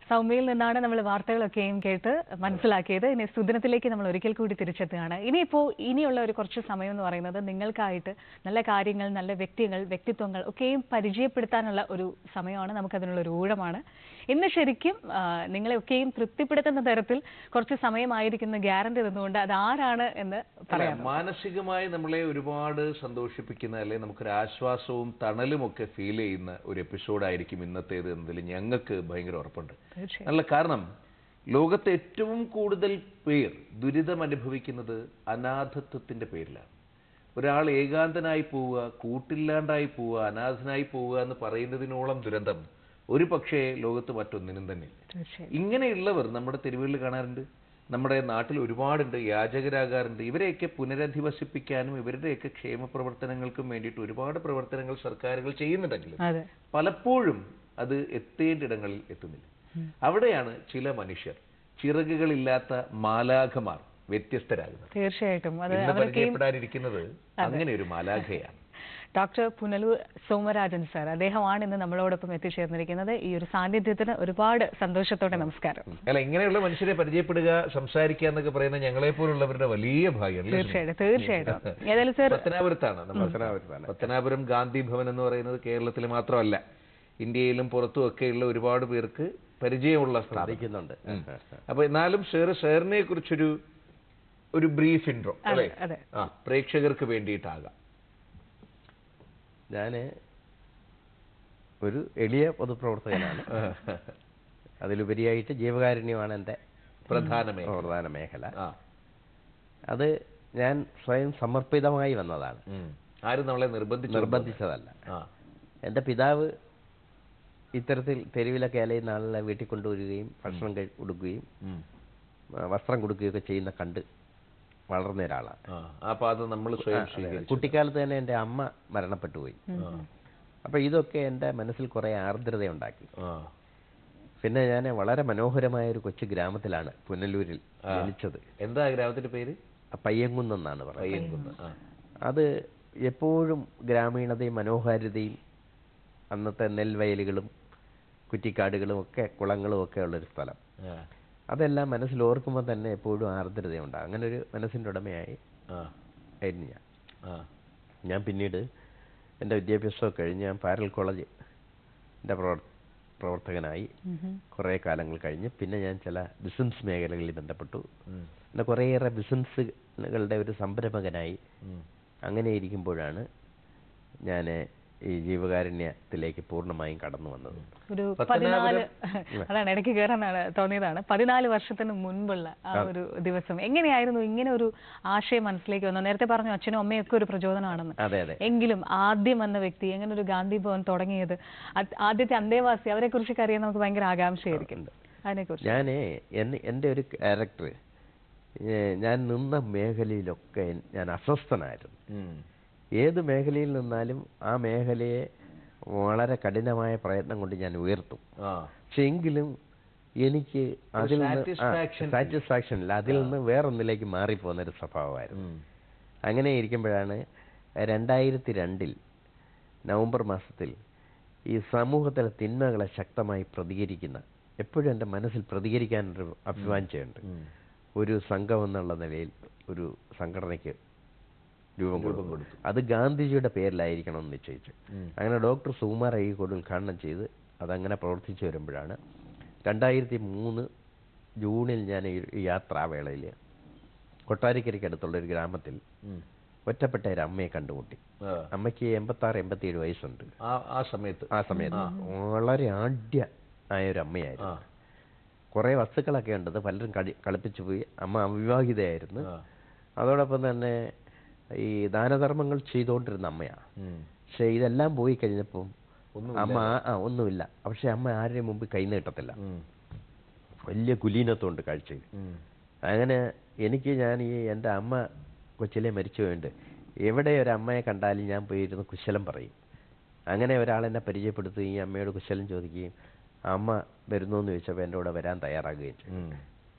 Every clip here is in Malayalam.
സൗമ്യയിൽ നിന്നാണ് നമ്മൾ വാർത്തകളൊക്കെയും കേട്ട് മനസ്സിലാക്കിയത് ഇനി സുദിനത്തിലേക്ക് നമ്മൾ ഒരിക്കൽ കൂടി തിരിച്ചെത്തുകയാണ് ഇനിയിപ്പോൾ ഇനിയുള്ള ഒരു കുറച്ച് സമയം എന്ന് പറയുന്നത് നിങ്ങൾക്കായിട്ട് നല്ല കാര്യങ്ങൾ നല്ല വ്യക്തികൾ വ്യക്തിത്വങ്ങൾ ഒക്കെയും പരിചയപ്പെടുത്താനുള്ള ഒരു സമയമാണ് നമുക്കതിനുള്ള ഒരു ഊഴമാണ് ഇന്ന് ശരിക്കും ആ, നിങ്ങളെയൊക്കെയും തൃപ്തിപ്പെടുത്തുന്ന തരത്തിൽ കുറച്ച് സമയമായിരിക്കുന്ന ഗ്യാരണ്ടി തന്നുകൊണ്ട് അത് ആരാണ് എന്ന് പറയാം മാനസികമായി നമ്മളെ ഒരുപാട് സന്തോഷിപ്പിക്കുന്ന അല്ലെങ്കിൽ നമുക്കൊരു ആശ്വാസവും തണലും ഒക്കെ ഫീൽ ചെയ്യുന്ന ഒരു എപ്പിസോഡായിരിക്കും ഇന്നത്തേത് എന്നതിൽ ഞങ്ങൾക്ക് ഭയങ്കര ഉറപ്പുണ്ട് തീർച്ചയായും നല്ല കാരണം ലോകത്തെ ഏറ്റവും കൂടുതൽ പേർ ദുരിതം അനുഭവിക്കുന്നത് അനാഥത്വത്തിന്റെ പേരിലാണ് ഒരാൾ ഏകാന്തനായി പോവുക കൂട്ടില്ലാണ്ടായി പോവുക അനാഥനായി പോവുക എന്ന് പറയുന്നതിനോളം ദുരന്തം ഒരു പക്ഷേ ലോകത്ത് മറ്റൊന്നിനും തന്നെ ഇല്ല. തീർച്ചയായും ഇങ്ങനെയുള്ളവർ നമ്മുടെ തെരുവുകളിൽ കാണാറുണ്ട് നമ്മുടെ നാട്ടിൽ ഒരുപാടുണ്ട് യാചകരാകാറുണ്ട് ഇവരെയൊക്കെ പുനരധിവസിപ്പിക്കാനും ഇവരുടെയൊക്കെ ക്ഷേമ പ്രവർത്തനങ്ങൾക്കും വേണ്ടിയിട്ട് ഒരുപാട് പ്രവർത്തനങ്ങൾ സർക്കാരുകൾ ചെയ്യുന്നുണ്ടെങ്കിലും അതെ പലപ്പോഴും അത് എത്തേണ്ടിടങ്ങളിൽ എത്തുന്നില്ല അവിടെയാണ് ചില മനുഷ്യർ ചിറകുകളില്ലാത്ത മാലാഖമാർ വ്യത്യസ്തരാകുന്നത് തീർച്ചയായിട്ടും അത് ഇന്ന് അവർക്കെയും പരിചയപ്പെടാനിരിക്കുന്നത് അങ്ങനെ ഒരു മാലാഖയാണ് ഡോക്ടർ പുനലൂർ സോമരാജൻ സാർ അദ്ദേഹമാണ് ഇന്ന് നമ്മളോടൊപ്പം എത്തിച്ചേർന്നിരിക്കുന്നത് ഈ ഒരു സാന്നിധ്യത്തിന് ഒരുപാട് സന്തോഷത്തോടെ നമസ്കാരം അല്ല ഇങ്ങനെയുള്ള മനുഷ്യരെ പരിചയപ്പെടുക സംസാരിക്കുക എന്നൊക്കെ പറയുന്ന ഞങ്ങളെ പോലുള്ളവരുടെ വലിയ ഭാഗ്യം തീർച്ചയായിട്ടും തീർച്ചയായിട്ടും ഏതായാലും സാർ പത്തനാപുരത്താണ് നമ്മൾ പത്തനാപുരം ഗാന്ധി ഭവൻ എന്ന് പറയുന്നത് കേരളത്തിൽ മാത്രമല്ല ഇന്ത്യയിലും പുറത്തും ഒക്കെയുള്ള ഒരുപാട് പേർക്ക് പരിചയമുള്ള സ്ഥാപിക്കുന്നുണ്ട് അപ്പൊ എന്നാലും ഷെയർ ഷെയറിനെ കുറിച്ചൊരു ഒരു ബ്രീഫ് ഇൻട്രോ അല്ലേ അതെ ആ പ്രേക്ഷകർക്ക് വേണ്ടിയിട്ടാകാം ഞാൻ ഒരു എളിയ പൊതുപ്രവർത്തകനാണ് അതിലുപരിയായിട്ട് ജീവകാരുണ്യമാണ് എൻ്റെ പ്രധാന മേഖല. പ്രധാന മേഖല ആ അത് ഞാൻ സ്വയം സമർപ്പിതമായി വന്നതാണ് ഉം. ആരും നമ്മളെ നിർബന്ധിച്ചു നിർബന്ധിച്ചതല്ല ആ എൻ്റെ പിതാവ് ഇത്തരത്തിൽ തെരുവിലൊക്കെ അലയുന്ന ആളെ വീട്ടിൽ കൊണ്ടുവരികയും ഭക്ഷണം കഴി കൊടുക്കുകയും ഉം. ആ, വസ്ത്രം കൊടുക്കുകയൊക്കെ ചെയ്യുന്ന കണ്ട് വളർന്ന ഒരാളാണ് ആ ആ പാത നമ്മൾ സ്വയം സ്വീകരിച്ചു കുട്ടിക്കാലത്ത് തന്നെ എൻ്റെ അമ്മ മരണപ്പെട്ടു പോയി അപ്പോൾ ഇതൊക്കെ എൻ്റെ മനസ്സിൽ കുറേ ആർദ്രതയുണ്ടാക്കി ആ പിന്നെ ഞാൻ വളരെ മനോഹരമായ ഒരു കൊച്ചു ഗ്രാമത്തിലാണ് പുനലൂരിൽ ജനിച്ചത് എന്താ ആ ഗ്രാമത്തിന്റെ പേര് പയ്യങ്കുന്നെന്നാണ് പറയുന്നത് പയ്യൻകുന്ന് ആ അത് എപ്പോഴും ഗ്രാമീണതയും മനോഹാരിതയും അന്നത്തെ നെൽവയലുകളും കുറ്റിക്കാടുകളും ഒക്കെ കുളങ്ങളും ഒക്കെ ഉള്ളൊരു സ്ഥലം ആ അതെല്ലാം മനസ്സിൽ ഓർക്കുമ്പോൾ തന്നെ എപ്പോഴും ആർദ്രതയുണ്ട് അങ്ങനെ ഒരു മനസ്സിൻ്റെ ഉടമയായി ആ ആയിരുന്നു ഞാൻ ആ ഞാൻ പിന്നീട് എൻ്റെ വിദ്യാഭ്യാസമൊക്കെ കഴിഞ്ഞ് ഞാൻ പാരൽ കോളേജ് എൻ്റെ പ്രവർ പ്രവർത്തകനായി കുറേ കാലങ്ങൾ കഴിഞ്ഞ് പിന്നെ ഞാൻ ചില ബിസിനസ് മേഖലകളിൽ ബന്ധപ്പെട്ടു ഉം. പിന്നെ കുറേയേറെ ബിസിനസ്സുകളുടെ ഒരു സംരംഭകനായി ഉം. അങ്ങനെ ഇരിക്കുമ്പോഴാണ് ഞാൻ ഈ ജീവകാരുണ്യത്തിലേക്ക് പൂർണ്ണമായും കടന്നു വന്നത് ഒരു പതിനാല് അതാണ് ഇടയ്ക്ക് കയറാനാണ് തോന്നിയതാണ് പതിനാല് വർഷത്തിന് മുൻപുള്ള ആ ഒരു ദിവസം എങ്ങനെയായിരുന്നു ഇങ്ങനെ ഒരു ആശയം മനസ്സിലേക്ക് വന്നത് നേരത്തെ പറഞ്ഞു അച്ഛനും അമ്മയൊക്കെ ഒരു പ്രചോദനമാണെന്ന് അതെ അതെ എങ്കിലും ആദ്യം വന്ന വ്യക്തി എങ്ങനെ ഒരു ഗാന്ധി ഭവൻ തുടങ്ങിയത് അത് ആദ്യത്തെ അന്തേവാസി അവരെ കുറിച്ചൊക്കെ അറിയാൻ നമുക്ക് ഭയങ്കര ആകാംക്ഷയായിരിക്കും അതിനെക്കുറിച്ച് ഞാൻ എൻ്റെ ഒരു ക്യാരക്ടർ ഞാൻ നിന്ന മേഖലയിലൊക്കെ ഞാൻ അസ്വസ്ഥനായിരുന്നു ഉം. ഏത് മേഖലയിൽ നിന്നാലും ആ മേഖലയെ വളരെ കഠിനമായ പ്രയത്നം കൊണ്ട് ഞാൻ ഉയർത്തും ആ പക്ഷെ എങ്കിലും എനിക്ക് അതിൽ satisfaction സാറ്റിസ്ഫാക്ഷൻ ഇല്ല അതിൽ നിന്ന് വേറൊന്നിലേക്ക് മാറിപ്പോകുന്ന ഒരു സ്വഭാവമായിരുന്നു ഉം. അങ്ങനെ ഇരിക്കുമ്പോഴാണ് രണ്ടായിരത്തി രണ്ടിൽ നവംബർ മാസത്തിൽ ഈ സമൂഹത്തിലെ തിന്മകളെ ശക്തമായി പ്രതികരിക്കുന്ന എപ്പോഴും എൻ്റെ മനസ്സിൽ പ്രതികരിക്കാനൊരു അഭിവാഞ്ചയുണ്ട് ഉം. ഒരു സംഘം എന്നുള്ള നിലയിൽ ഒരു സംഘടനയ്ക്ക് രൂപം കൊടുത്തു അത് ഗാന്ധിജിയുടെ പേരിലായിരിക്കണം എന്ന് നിശ്ചയിച്ചു ഉം. അങ്ങനെ ഡോക്ടർ സുകുമാർ അയ്യക്കോട് ഉദ്ഘാടനം ചെയ്ത് അതങ്ങനെ പ്രവർത്തിച്ചു വരുമ്പോഴാണ് രണ്ടായിരത്തി മൂന്ന് ജൂണിൽ ഞാൻ ഈ ഈ യാത്രാവേളയിൽ കൊട്ടാരക്കരയ്ക്കടുത്തുള്ള ഒരു ഗ്രാമത്തിൽ ഉം. ഒറ്റപ്പെട്ട ഒരു അമ്മയെ കണ്ടുമുട്ടി ആ. അമ്മയ്ക്ക് എൺപത്താറ് എൺപത്തിയേഴ് വയസ്സുണ്ട് ആ ആ സമയത്ത് ആ സമയത്ത് വളരെ ആഢ്യ ആയ ഒരു ആ അമ്മയായിരുന്നു കുറേ വസ്തുക്കളൊക്കെ ഉണ്ട് അത് പലരും കളി കളിപ്പിച്ചു പോയി അമ്മ അവിവാഹിതയായിരുന്നു ആ. അതോടൊപ്പം തന്നെ ഈ ദാനധർമ്മങ്ങൾ ചെയ്തുകൊണ്ടിരുന്ന അമ്മയാണ് ഉം. പക്ഷേ ഇതെല്ലാം പോയി കഴിഞ്ഞപ്പം ഒന്നുമില്ല. അമ്മ ആ- ആ ഒന്നുമില്ല പക്ഷെ അമ്മ ആരുടെയും മുമ്പ് കൈ നീട്ടത്തില്ല ഉം. വലിയ കുലീനത്വമുണ്ട് കാഴ്ചയിൽ ഉം. അങ്ങനെ എനിക്ക് ഞാൻ ഈ എൻ്റെ അമ്മ കൊച്ചിലെ മരിച്ചു പോയിട്ടുണ്ട് എവിടെ ഒരു അമ്മയെ കണ്ടാലും ഞാൻ പോയിരുന്ന് കുശലം പറയും അങ്ങനെ ഒരാളെന്നെ പരിചയപ്പെടുത്തുകയും അമ്മയോട് കുശലം ചോദിക്കുകയും അമ്മ വരുന്നു എന്ന് ചോദിച്ചപ്പോൾ എൻ്റെ കൂടെ വരാൻ തയ്യാറാകുകയും ചെയ്തു ഉം.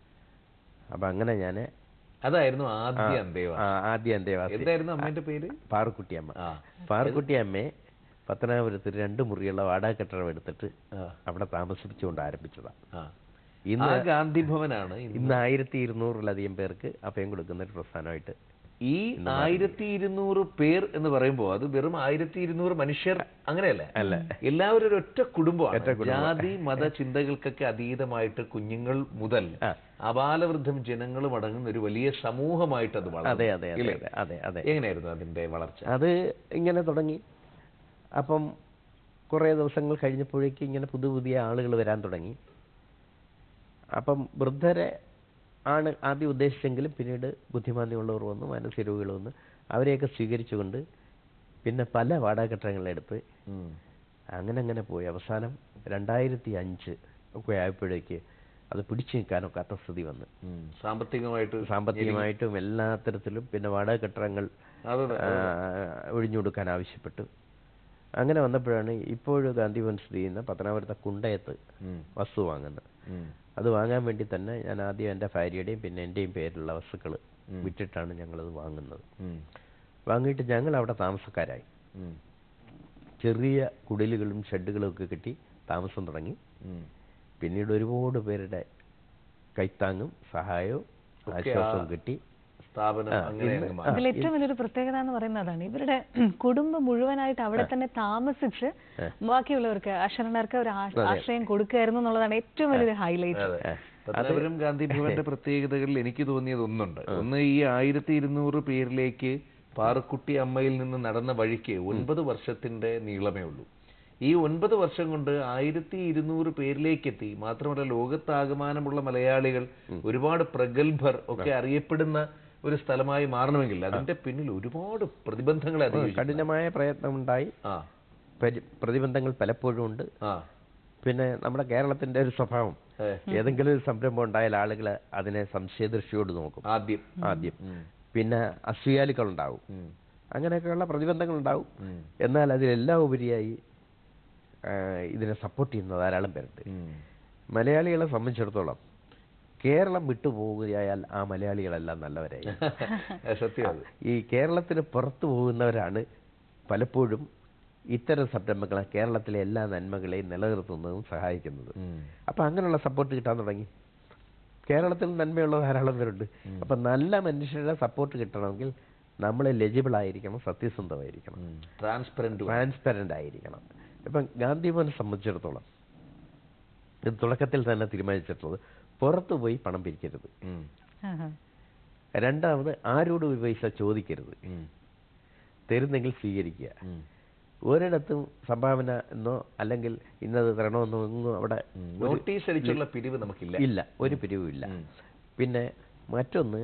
അപ്പം അങ്ങനെ ഞാൻ അതായിരുന്നു ആദ്യ അന്തേവാ ആദ്യ അന്തേവാസി എന്തായിരുന്നു അമ്മേന്റെ പേര് പാറുക്കുട്ടി അമ്മ ആ പാറുക്കുട്ടി അമ്മയെ പത്തനാപുരത്ത് ഒരു രണ്ട് മുറിയുള്ള വാടക കെട്ടിടം എടുത്തിട്ട് ആ, അവിടെ താമസിപ്പിച്ചുകൊണ്ട് ആരംഭിച്ചതാണ് ആ. ഇന്ന് ആ ഗാന്ധി ഭവനാണ് ഇന്ന് ഇന്ന് ആയിരത്തി ഇരുന്നൂറിലധികം പേർക്ക് അഭയം കൊടുക്കുന്ന ഒരു പ്രസ്ഥാനമായിട്ട് ഈ ആയിരത്തി ഇരുന്നൂറ് പേർ എന്ന് പറയുമ്പോൾ അത് വെറും ആയിരത്തി ഇരുന്നൂറ് മനുഷ്യർ അങ്ങനെയല്ല അല്ല. എല്ലാവരും ഒരു ഒറ്റ കുടുംബമാണ് ഒറ്റ കുടുംബം. ജാതി മത ചിന്തകൾക്കൊക്കെ അതീതമായിട്ട് കുഞ്ഞുങ്ങൾ മുതൽ ആ. അപാലവൃദ്ധം ജനങ്ങളും അടങ്ങുന്ന ഒരു വലിയ സമൂഹമായിട്ട് അത് വളർന്നു. അതെ അതെ അതെ ഇല്ലേ? അതെ അതെ അതെ എങ്ങനെയായിരുന്നു അതിന്റെ വളർച്ച അത് ഇങ്ങനെ തുടങ്ങി അപ്പം കുറേ ദിവസങ്ങൾ കഴിഞ്ഞപ്പോഴേക്ക് ഇങ്ങനെ പുതിയ പുതിയ ആളുകൾ വരാൻ തുടങ്ങി അപ്പം വൃദ്ധരെ ആണ് ആദ്യം ഉദ്ദേശിച്ചെങ്കിലും പിന്നീട് ബുദ്ധിമാന്ദ്യമുള്ളവർ വന്നു മാനസിക രോഗികൾ വന്നു അവരെയൊക്കെ സ്വീകരിച്ചുകൊണ്ട് പിന്നെ പല വാടക കെട്ടിടങ്ങളെടുത്ത് ഉം. അങ്ങനെ അങ്ങനെ അങ്ങനെ പോയി അവസാനം രണ്ടായിരത്തി അഞ്ച് ഒക്കെ ആയപ്പോഴേക്ക് അത് പിടിച്ചു നിൽക്കാനൊക്കാത്ത സ്ഥിതി വന്ന് ഉം. സാമ്പത്തികമായിട്ട് സാമ്പത്തികമായിട്ടും എല്ലാ തരത്തിലും പിന്നെ വാടക കെട്ടിടങ്ങൾ അതെ, അതെ. ആ, ഒഴിഞ്ഞു കൊടുക്കാൻ ആവശ്യപ്പെട്ടു അങ്ങനെ വന്നപ്പോഴാണ് ഇപ്പോഴും ഗാന്ധി ഭവൻ സ്ഥിതി ചെയ്യുന്ന പത്തനാപുരത്തെ കുണ്ടയത്ത് ഉം. വസ്തു വാങ്ങുന്നത് ഉം. അത് വാങ്ങാൻ വേണ്ടി തന്നെ ഞാൻ ആദ്യം എൻ്റെ ഭാര്യയുടെയും പിന്നെ എൻ്റെയും പേരിലുള്ള വസ്തുക്കൾ ഉം. വിറ്റിട്ടാണ് ഞങ്ങളത് വാങ്ങുന്നത് ഉം. വാങ്ങിയിട്ട് ഞങ്ങൾ അവിടെ താമസക്കാരായി ഉം. ചെറിയ കുടിലുകളും ഷെഡുകളും ഒക്കെ കിട്ടി താമസം തുടങ്ങി ഉം. പിന്നീട് ഒരുപാട് പേരുടെ കൈത്താങ്ങും സഹായവും ഒക്കെ ആശ്വാസവും ആ- കിട്ടി സ്ഥാപനം ആ, അങ്ങനെ ഇന്ന് അങ്ങ് ആ, മാറി. ഇതിൽ ഏറ്റവും വലിയൊരു പ്രത്യേകത എന്ന് പറയുന്നത് അതാണ് ഇവരുടെ കുടുംബം മുഴുവനായിട്ട് അവിടെ തന്നെ താമസിച്ച് ബാക്കിയുള്ളവർക്ക് അശരണർക്ക് ഒരു ആ- ആശ്രയം കൊടുക്കുകയായിരുന്നു എന്നുള്ളതാണ് ഏറ്റവും വലിയൊരു ഹൈലൈറ്റ് അതെ. പത്തനാപുരം ഗാന്ധി ഭവന്റെ പ്രത്യേകതകളിൽ എനിക്ക് തോന്നിയത് ഒന്നുണ്ട് ഒന്ന് ഈ ആയിരത്തി ഇരുന്നൂറ് പേരിലേക്ക് പാറക്കുട്ടി അമ്മയിൽ നിന്ന് നടന്ന വഴിക്ക് ഒൻപത് വർഷത്തിന്റെ നീളമേ ഉള്ളൂ ഈ ഒൻപത് വർഷം കൊണ്ട് ആയിരത്തി ഇരുന്നൂറ് പേരിലേക്ക് എത്തി മാത്രമല്ല ലോകത്താകമാനമുള്ള മലയാളികൾ ഒരുപാട് പ്രഗത്ഭർ ഒക്കെ അറിയപ്പെടുന്ന ഒരു സ്ഥലമായി മാറണമെങ്കിൽ അതിന്റെ പിന്നിൽ ഒരുപാട് പ്രതിബന്ധങ്ങളെ അതിജീവിച്ചു. കഠിനമായ പ്രയത്നമുണ്ടായി ആ പരി- പ്രതിബന്ധങ്ങൾ പലപ്പോഴും ഉണ്ട് ആ പിന്നെ നമ്മുടെ കേരളത്തിന്റെ ഒരു സ്വഭാവം ഏ, ഏതെങ്കിലും ഒരു സംരംഭം ഉണ്ടായാൽ ആളുകൾ അതിനെ സംശയദൃഷ്ടിയോട് നോക്കും ആദ്യം ആദ്യം ഉം. പിന്നെ അസൂയാലുക്കൾ ഉണ്ടാവും ഉം. അങ്ങനെയൊക്കെയുള്ള പ്രതിബന്ധങ്ങൾ ഉണ്ടാവും ഉം. എന്നാൽ അതിലെല്ലാം ഉപരിയായി ആ, ഇതിനെ സപ്പോർട്ട് ചെയ്യുന്ന ധാരാളം പേരുണ്ട് ഉം. മലയാളികളെ സംബന്ധിച്ചിടത്തോളം കേരളം വിട്ടുപോകുകയാൽ ആ മലയാളികളെല്ലാം നല്ലവരായി സത്യം അത് ഈ കേരളത്തിന് പുറത്തു പോകുന്നവരാണ് പലപ്പോഴും ഇത്തരം സംരംഭങ്ങളെ കേരളത്തിലെ എല്ലാ നന്മകളെയും നിലനിർത്തുന്നതും സഹായിക്കുന്നത് ഉം. അപ്പം അങ്ങനെയുള്ള സപ്പോർട്ട് കിട്ടാൻ തുടങ്ങി കേരളത്തിൽ നന്മയുള്ള ധാരാളം പേരുണ്ട് അപ്പം നല്ല മനുഷ്യരുടെ സപ്പോർട്ട് കിട്ടണമെങ്കിൽ നമ്മൾ എലിജിബിൾ ആയിരിക്കണം സത്യസന്ധമായിരിക്കണം ട്രാൻസ്പെറന്റ് ട്രാൻസ്പെറൻ്റ് ആയിരിക്കണം ഇപ്പം ഗാന്ധി ഭവനെ സംബന്ധിച്ചിടത്തോളം ഇത് തുടക്കത്തിൽ തന്നെ തീരുമാനിച്ചിട്ടുള്ളത് പുറത്തു പോയി പണം പിരിക്കരുത് ആഹാ. രണ്ടാമത് ആരോടും ഒരു പൈസ ചോദിക്കരുത് തരുന്നെങ്കിൽ സ്വീകരിക്കുക ഒരിടത്തും സംഭാവന എന്നോ അല്ലെങ്കിൽ ഇന്നത് തരണമെന്നോ ഒന്നും അവിടെ ഒരു- നോട്ടീസ് അടിച്ചുള്ള പിരിവ് നമുക്കില്ല ഇല്ല ഒരു പിരിവും ഇല്ല ഉം. പിന്നെ മറ്റൊന്ന്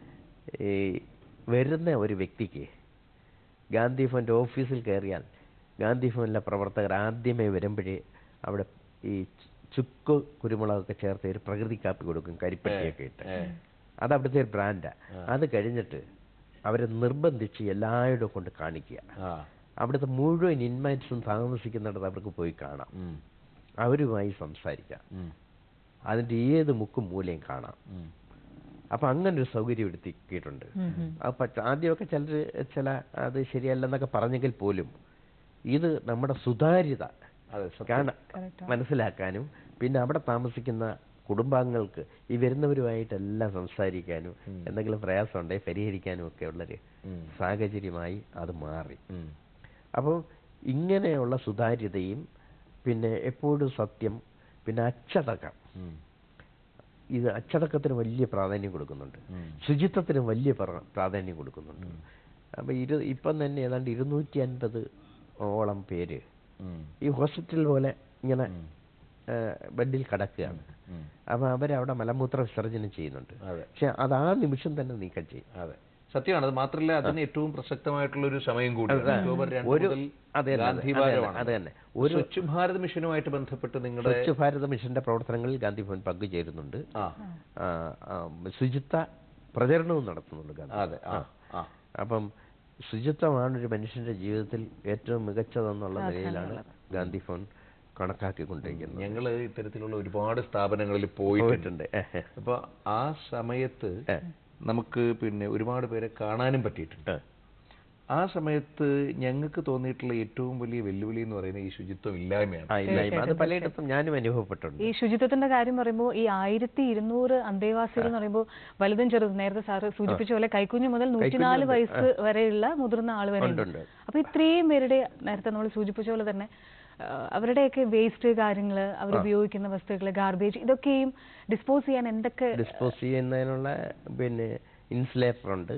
ഈ വരുന്ന ഒരു വ്യക്തിക്ക് ഗാന്ധി ഭവൻ്റെ ഓഫീസിൽ കയറിയാൽ ഗാന്ധി ഭവനിലെ പ്രവർത്തകർ ആദ്യമേ വരുമ്പോഴേ അവിടെ ഈ ചു- ചുക്ക് കുരുമുളകൊക്കെ ചേർത്ത് ഒരു പ്രകൃതി കാപ്പി കൊടുക്കും കരിപ്പട്ടിയൊക്കെ ഇട്ട് ഏ. അത് അവിടുത്തെ ഒരു ബ്രാൻഡാണ് അത് കഴിഞ്ഞിട്ട് അവരെ നിർബന്ധിച്ച് എല്ലായിടും കൊണ്ട് കാണിക്കുക ആ. അവിടുത്തെ മുഴുവൻ ഇൻമൈറ്റ്സും താമസിക്കുന്നിടത്ത് അവർക്ക് പോയി കാണാം ഉം. അവരുമായി സംസാരിക്കാം ഉം. അതിൻ്റെ ഏത് മുക്കും മൂലയും കാണാം ഉം. അപ്പം അങ്ങനെ ഒരു സൗകര്യം എടുത്തിട്ടുണ്ട് അപ്പം ആദ്യമൊക്കെ ചിലർ ചില അത് ശരിയല്ലെന്നൊക്കെ പറഞ്ഞെങ്കിൽ പോലും ഇത് നമ്മുടെ സുതാര്യത അതെ സത്യം. കാണാൻ Correct ആ. മനസ്സിലാക്കാനും പിന്നെ അവിടെ താമസിക്കുന്ന കുടുംബാംഗങ്ങൾക്ക് ഈ വരുന്നവരുമായിട്ടെല്ലാം സംസാരിക്കാനും എന്തെങ്കിലും പ്രയാസം ഉണ്ടെങ്കിൽ പരിഹരിക്കാനും ഒക്കെ ഉള്ളൊരു ഉം. സാഹചര്യമായി അത് മാറി ഉം. അപ്പോൾ ഇങ്ങനെയുള്ള സുതാര്യതയും പിന്നെ എപ്പോഴും സത്യം പിന്നെ അച്ചടക്കം ഉം. ഇത് അച്ചടക്കത്തിന് വലിയ പ്രാധാന്യം കൊടുക്കുന്നുണ്ട് ഉം. ശുചിത്വത്തിന് വലിയ പ്ര- പ്രാധാന്യം കൊടുക്കുന്നുണ്ട് അപ്പോൾ ഇരു ഇപ്പം തന്നെ ഏതാണ്ട് ഇരുന്നൂറ്റി അൻപത് ഓളം പേര് ഉം. ഈ ഹോസ്പിറ്റൽ പോലെ ഇങ്ങനെ ആ, ബെഡിൽ കിടക്കുകയാണ് ഉം. അപ്പോൾ അവരവിടെ മലമൂത്ര വിസർജനം ചെയ്യുന്നുണ്ട് അതെ പക്ഷെ അത് ആ നിമിഷം തന്നെ നീക്കം ചെയ്യും അതെ സത്യമാണ് അത് മാത്രമല്ല അതിന് ഏറ്റവും പ്രസക്തമായിട്ടുള്ള ഒരു സമയം കൂടി ഒക്ടോബർ രണ്ട് ഒരു മുതൽ അതെ തന്നെ, ഗാന്ധി അതെ തന്നെ, വാരമാണ് അത് തന്നെ ഒരു സ്വച്ഛ് ഭാരത് മിഷനുമായിട്ട് ബന്ധപ്പെട്ട് നിങ്ങളുടെ സ്വച്ഛ് ഭാരത മിഷന്റെ പ്രവർത്തനങ്ങളിൽ ഗാന്ധി ഭവൻ പങ്കുചേരുന്നുണ്ട് ആ ആ, ആ, ശുചിത്വ പ്രചരണവും നടത്തുന്നുണ്ട് ഗാന്ധി അതെ ആ ആ അപ്പം ശുചിത്വമാണ് ഒരു മനുഷ്യന്റെ ജീവിതത്തിൽ ഏറ്റവും മികച്ചതെന്നുള്ള നിലയിലാണ് ഗാന്ധി ഭവൻ കണക്കാക്കിക്കൊണ്ടിരിക്കുന്നത് ഞങ്ങള് ഇത്തരത്തിലുള്ള ഒരുപാട് സ്ഥാപനങ്ങളിൽ പോയിട്ടുണ്ട് പോയിട്ടുണ്ട് ഏ, ഏ, അപ്പൊ ആ സമയത്ത് ഏ, നമുക്ക് പിന്നെ ഒരുപാട് പേരെ കാണാനും പറ്റിയിട്ടുണ്ട് ഏ. ആ സമയത്ത് ഞങ്ങൾക്ക് തോന്നിയിട്ടുള്ള ഏറ്റവും വലിയ വെല്ലുവിളി എന്ന് പറയുന്നത് ഈ ശുചിത്വം ഇല്ലായ്മയാണ് ആ ഇല്ലായ്മ അത് പലയിടത്തും ഞാനും അനുഭവപ്പെട്ടിട്ടുണ്ട് ഈ ശുചിത്വത്തിന്റെ കാര്യം പറയുമ്പോൾ ഈ ആയിരത്തി ഇരുന്നൂറ് അന്തേവാസികൾ എന്ന് പറയുമ്പോൾ വലുതും ചെറുതും നേരത്തെ സാറ് സൂചിപ്പിച്ച പോലെ കൈക്കുഞ്ഞു മുതൽ നൂറ്റിനാല് വയസ്സ് വരെയുള്ള മുതിർന്ന ആൾ വരെ ഉണ്ട്, ഉണ്ട് ഉണ്ട്. അപ്പൊ ഇത്രയും പേരുടെ നേരത്തെ നമ്മൾ സൂചിപ്പിച്ച പോലെ തന്നെ ആ, അവരുടെയൊക്കെ വേസ്റ്റ് കാര്യങ്ങൾ അവർ ഉപയോഗിക്കുന്ന വസ്തുക്കൾ ഗാർബേജ് ഇതൊക്കെയും ഡിസ്പോസ് ചെയ്യാൻ എന്തൊക്കെ ഡിസ്പോസ് ചെയ്യുന്നതിനുള്ള പിന്നെ ഇൻസുലേറ്റർ ഉണ്ട്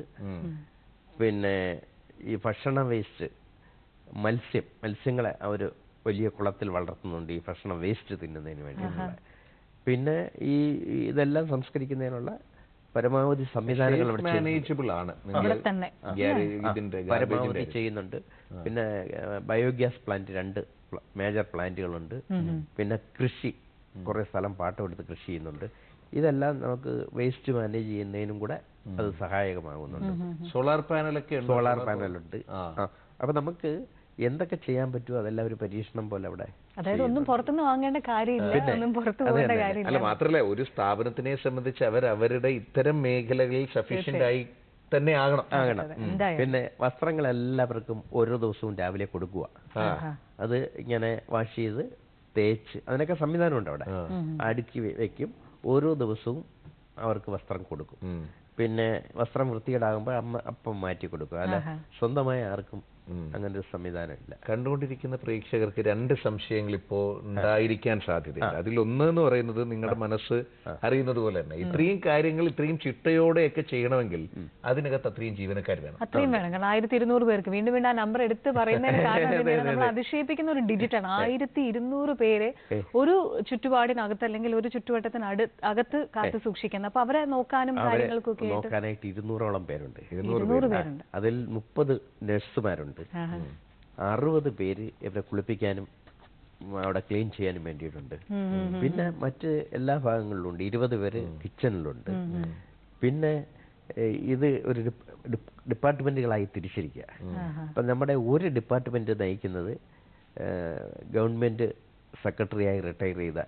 പിന്നെ ഈ ഭക്ഷണ വേസ്റ്റ് മത്സ്യം മത്സ്യങ്ങളെ അവർ വലിയ കുളത്തിൽ വളർത്തുന്നുണ്ട് ഈ ഭക്ഷണ വേസ്റ്റ് തിന്നുന്നതിന് വേണ്ടിയിട്ടുള്ള പിന്നെ ഈ ഈ ഇതെല്ലാം സംസ്കരിക്കുന്നതിനുള്ള പരമാവധി സംവിധാനങ്ങൾ ഇവിടെ ചെയ്യുന്നുണ്ട്. മാനേജബിൾ ആണ് ഇവിടെ തന്നെ ഗ്യാരേ- ഇതിന്റെ പരമാവധി ചെയ്യുന്നുണ്ട് പിന്നെ ബയോഗ്യാസ് പ്ലാന്റ് രണ്ട് മേജർ പ്ലാന്റുകളുണ്ട് പിന്നെ കൃഷി കുറെ സ്ഥലം പാട്ടം എടുത്ത് കൃഷി ചെയ്യുന്നുണ്ട് ഇതെല്ലാം നമുക്ക് വേസ്റ്റ് മാനേജ് ചെയ്യുന്നതിനും കൂടെ അത് സഹായകമാകുന്നുണ്ട് സോളാർ പാനലൊക്കെ ഉണ്ട് സോളാർ പാനലുണ്ട് ആ. ആ. അപ്പൊ നമുക്ക് എന്തൊക്കെ ചെയ്യാൻ പറ്റുമോ അതെല്ലാം ഒരു പരീക്ഷണം പോലെ അവിടെ അതായത് ഒന്നും പുറത്തുനിന്ന് വാങ്ങേണ്ട കാര്യമില്ല ഒന്നും പുറത്തു പോകേണ്ട കാര്യമില്ല അല്ല മാത്രല്ല ഒരു സ്ഥാപനത്തിനെ സംബന്ധിച്ച് അവർ അവരുടെ ഇത്തരം മേഖലകളിൽ സഫീഷ്യന്റ് ആയി തന്നെ ആകണം ആകണം എന്തായാലും പിന്നെ വസ്ത്രങ്ങൾ എല്ലാവർക്കും ഓരോ ദിവസവും രാവിലെ കൊടുക്കുക അത് ഇങ്ങനെ വാഷ് ചെയ്ത് തേച്ച് അതിനൊക്കെ സംവിധാനമുണ്ട് അവിടെ അടുക്കി വെ- വെക്കും ഓരോ ദിവസവും അവർക്ക് വസ്ത്രം കൊടുക്കും ഉം. പിന്നെ വസ്ത്രം വൃത്തികേടാകുമ്പോൾ അമ്മ അപ്പം മാറ്റി കൊടുക്കും അല്ല സ്വന്തമായി ആർക്കും അങ്ങനെ ഒരു സംവിധാനം ഇല്ല കണ്ടുകൊണ്ടിരിക്കുന്ന പ്രേക്ഷകർക്ക് രണ്ട് സംശയങ്ങൾ ഇപ്പോ ഉണ്ടായിരിക്കാൻ സാധ്യതയുണ്ട് അതിലൊന്ന് എന്ന് പറയുന്നത് നിങ്ങളുടെ മനസ്സ് അറിയുന്നത് പോലെ തന്നെ ഇത്രയും കാര്യങ്ങൾ ഇത്രയും ചിട്ടയോടെയൊക്കെ ചെയ്യണമെങ്കിൽ അതിനകത്ത് അത്രയും ജീവനക്കാർ വേണം അത്രയും വേണം കാരണം ആയിരത്തി ഇരുന്നൂറ് പേർക്ക് വീണ്ടും വീണ്ടും ആ നമ്പർ എടുത്ത് പറയുന്നതിന് കാരണം തന്നെയാണ് നമ്മൾ അതിശയിപ്പിക്കുന്ന ഒരു ഡിജിറ്റ് ആണ് ആയിരത്തി ഇരുന്നൂറ് പേരെ ഒരു ചുറ്റുപാടിനകത്ത് അല്ലെങ്കിൽ ഒരു ചുറ്റുവട്ടത്തിന് അടു അകത്ത് കാത്തു സൂക്ഷിക്കുന്നത് അപ്പൊ അവരെ നോക്കാനും അവരെ കാര്യങ്ങൾക്കൊക്കെ ആയിട്ട് നോക്കാനായിട്ട് ഇരുന്നൂറോളം പേരുണ്ട് ഇരുന്നൂറ് പേരുണ്ട് അതിൽ മുപ്പത് നഴ്സുമാരുണ്ട് ആഹാ. അറുപത് പേര് ഇവരെ കുളിപ്പിക്കാനും ഉം, അവിടെ ക്ലീൻ ചെയ്യാനും വേണ്ടിയിട്ടുണ്ട് പിന്നെ മറ്റ് എല്ലാ ഭാഗങ്ങളിലും ഉണ്ട് ഇരുപത് പേര് കിച്ചണിലുണ്ട് പിന്നെ ഏഹ്, ഇത് ഒരു ഡിപ്- ഡിപ്- ഡിപ്പാർട്ട്മെന്റുകളായി തിരിച്ചിരിക്കുക അപ്പം നമ്മുടെ ഒരു ഡിപ്പാർട്ട്മെന്റ് നയിക്കുന്നത് ഏഹ്, ഗവൺമെന്റ് സെക്രട്ടറിയായി റിട്ടയർ ചെയ്ത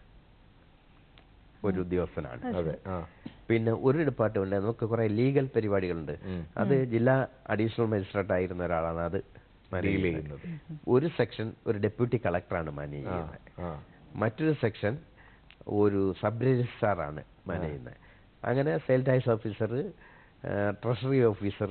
ഒരു ഉദ്യോഗസ്ഥനാണ് അതെ ആ പിന്നെ ഒരു ഡിപ്പാർട്ട്മെന്റ് നമുക്ക് കുറെ ലീഗൽ പരിപാടികളുണ്ട് അത് ജില്ലാ അഡീഷണൽ മജിസ്ട്രേറ്റ് ആയിരുന്ന ഒരാളാണ് അത് ഡീൽ manage ചെയ്യുന്നത് ഒരു സെക്ഷൻ ഒരു ഡെപ്യൂട്ടി കളക്ടറാണ് മാനേജ് ചെയ്യുന്നത് ആ മറ്റൊരു സെക്ഷൻ ഒരു സബ് രജിസ്ട്രാറാണ് മാനേജ് ചെയ്യുന്നത് അങ്ങനെ sale tax officer treasury officer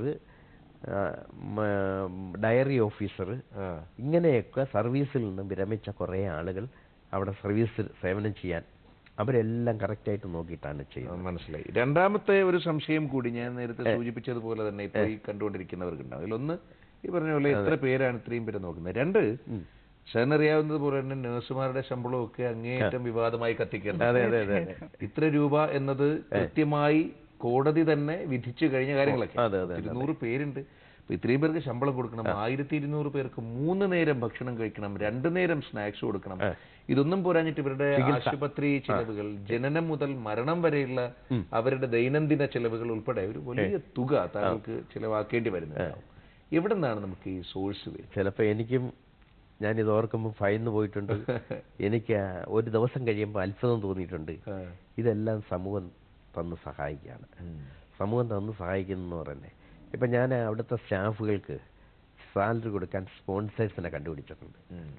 dairy officer ആ ഇങ്ങനെയൊക്കെ സർവീസിൽ നിന്ന് വിരമിച്ച കുറേ ആളുകൾ അവിടെ സർവീസിൽ സേവനം ചെയ്യാൻ അവരെല്ലാം കറക്റ്റായിട്ട് നോക്കിയിട്ടാണ് ചെയ്യുന്നത് ആ, മനസ്സിലായി രണ്ടാമത്തെ ഒരു സംശയം കൂടി ഞാൻ നേരത്തെ സൂചിപ്പിച്ചതുപോലെ തന്നെ ഇപ്പൊ ഈ കണ്ടുകൊണ്ടിരിക്കുന്നവർക്കുണ്ടാവും അതിലൊന്ന് ഈ പറഞ്ഞ പോലെ എത്ര പേരാണ് ഇത്രയും പേര് നോക്കുന്നത് രണ്ട് സാറിനറിയാവുന്നത് പോലെ തന്നെ നഴ്സുമാരുടെ ശമ്പളവും ഒക്കെ അങ്ങേയറ്റം വിവാദമായി കത്തിക്കുന്നത് അതെ അതെ അതെ ഇത്ര രൂപ എന്നത് കൃത്യമായി കോടതി തന്നെ വിധിച്ചു കഴിഞ്ഞ കാര്യങ്ങളൊക്കെ അതെ, അതെ, ഇരുന്നൂറ് പേരുണ്ട് അപ്പൊ ഇത്രയും പേർക്ക് ശമ്പളം കൊടുക്കണം ആയിരത്തി ഇരുന്നൂറ് പേർക്ക് മൂന്ന് നേരം ഭക്ഷണം കഴിക്കണം രണ്ടു നേരം സ്നാക്സ് കൊടുക്കണം ഇതൊന്നും പോരാഞ്ഞിട്ട് ഇവരുടെ ആശുപത്രി ചിലവുകൾ ജനനം മുതൽ മരണം വരെയുള്ള അവരുടെ ദൈനംദിന ചിലവുകൾ ഉൾപ്പെടെ ഒരു വലിയ തുക താങ്കൾക്ക് ചിലവാക്കേണ്ടി വരുന്നുണ്ടാവും എവിടെ നിന്നാണ് നമുക്ക് ഈ സോഴ്സ് വരുന്നത് ചിലപ്പോൾ എനിക്കും ഞാനിത് ഓർക്കുമ്പോൾ ഭയന്ന് പോയിട്ടുണ്ട് എനിക്ക് ആ ഒരു ദിവസം കഴിയുമ്പോൾ അത്ഭുതം തോന്നിയിട്ടുണ്ട് ഇതെല്ലാം സമൂഹം തന്ന് സഹായിക്കുകയാണ് സമൂഹം തന്ന് സഹായിക്കുന്നു എന്ന് പറയുന്നത് ഇപ്പം ഞാൻ അവിടുത്തെ സ്റ്റാഫുകൾക്ക് സാലറി കൊടുക്കാൻ സ്പോൺസേഴ്സിനെ കണ്ടുപിടിച്ചിട്ടുണ്ട്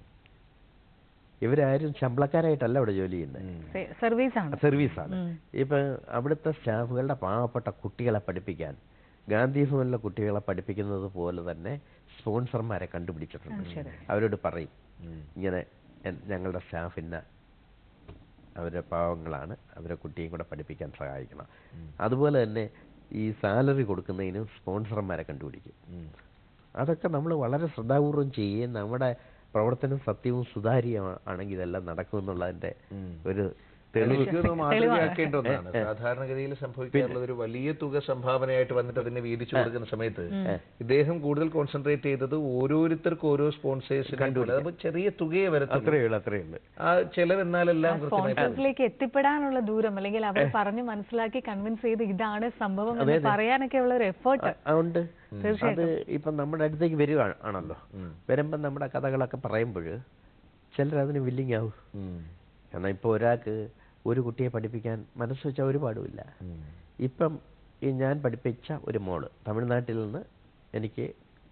ഇവരാരും ശമ്പളക്കാരായിട്ടല്ല അവിടെ ജോലി ചെയ്യുന്നത് സർവീസ് ആണ് സർവീസാണ് ഇപ്പം അവിടുത്തെ സ്റ്റാഫുകളുടെ പാവപ്പെട്ട കുട്ടികളെ പഠിപ്പിക്കാൻ ഗാന്ധി ഭവനിലെ കുട്ടികളെ പഠിപ്പിക്കുന്നത് പോലെ തന്നെ സ്പോൺസർമാരെ കണ്ടുപിടിച്ചിട്ടുണ്ട് അവരോട് പറയും ഇങ്ങനെ എൻ- ഞങ്ങളുടെ സ്റ്റാഫിന് അവരെ പാവങ്ങളാണ് അവരെ കുട്ടിയും കൂടെ പഠിപ്പിക്കാൻ സഹായിക്കണം അതുപോലെ തന്നെ ഈ സാലറി കൊടുക്കുന്നതിനും സ്പോൺസർമാരെ കണ്ടുപിടിക്കും അതൊക്കെ നമ്മൾ വളരെ ശ്രദ്ധാപൂർവം ചെയ്യുകയും നമ്മുടെ പ്രവർത്തനം സത്യവും സുതാര്യവും ആണെങ്കിൽ ഇതെല്ലാം നടക്കുമെന്നുള്ളതിന്റെ ഒരു തെളിവ് എനിക്ക് തോന്നുന്നു മാതൃകയാക്കേണ്ട ഒന്നാണ് സാധാരണഗതിയിൽ സംഭവിക്കാറുള്ളത് ഒരു വലിയ തുക സംഭാവനയായിട്ട് വന്നിട്ട് അതിനെ വീതിച്ചു കൊടുക്കുന്ന സമയത്ത് ഇദ്ദേഹം കൂടുതൽ കോൺസെൻട്രേറ്റ് ചെയ്തത് ഓരോരുത്തർക്കും ഓരോ സ്പോൺസേഴ്സ് കണ്ടുപിടിക്കും അപ്പൊ ചെറിയ തുകയെ വരത്തുള്ളൂ അത്രയേ ഉള്ളൂ അത്രയേ ഉള്ളൂ ആ ചെലവ് എന്നാലെല്ലാം കൃത്യമായി സ്പോൺസേഴ്സിലേക്ക് എത്തിപ്പെടാനുള്ള ദൂരം അല്ലെങ്കിൽ അവർ പറഞ്ഞു മനസ്സിലാക്കി കൺവിൻസ് ചെയ്ത് ഇതാണ് സംഭവം എന്ന് പറയാനൊക്കെ ഉള്ള ഒരു എഫേർട്ട് അതുകൊണ്ട് അത് ഇപ്പം നമ്മുടെ അടുത്തേക്ക് വരുവാണ് ആണല്ലോ വരുമ്പം നമ്മുടെ കഥകളൊക്കെ പറയുമ്പോൾ ചിലർ അതിന് വില്ലിങ് ആവും കാരണം ഇപ്പോൾ ഒരാൾക്ക് ഒരു കുട്ടിയെ പഠിപ്പിക്കാൻ മനസ്സ് വെച്ചാൽ ഒരു പാടുമില്ല ഇപ്പം ഈ ഞാൻ പഠിപ്പിച്ച ഒരു മോള് തമിഴ്നാട്ടിൽ നിന്ന് എനിക്ക്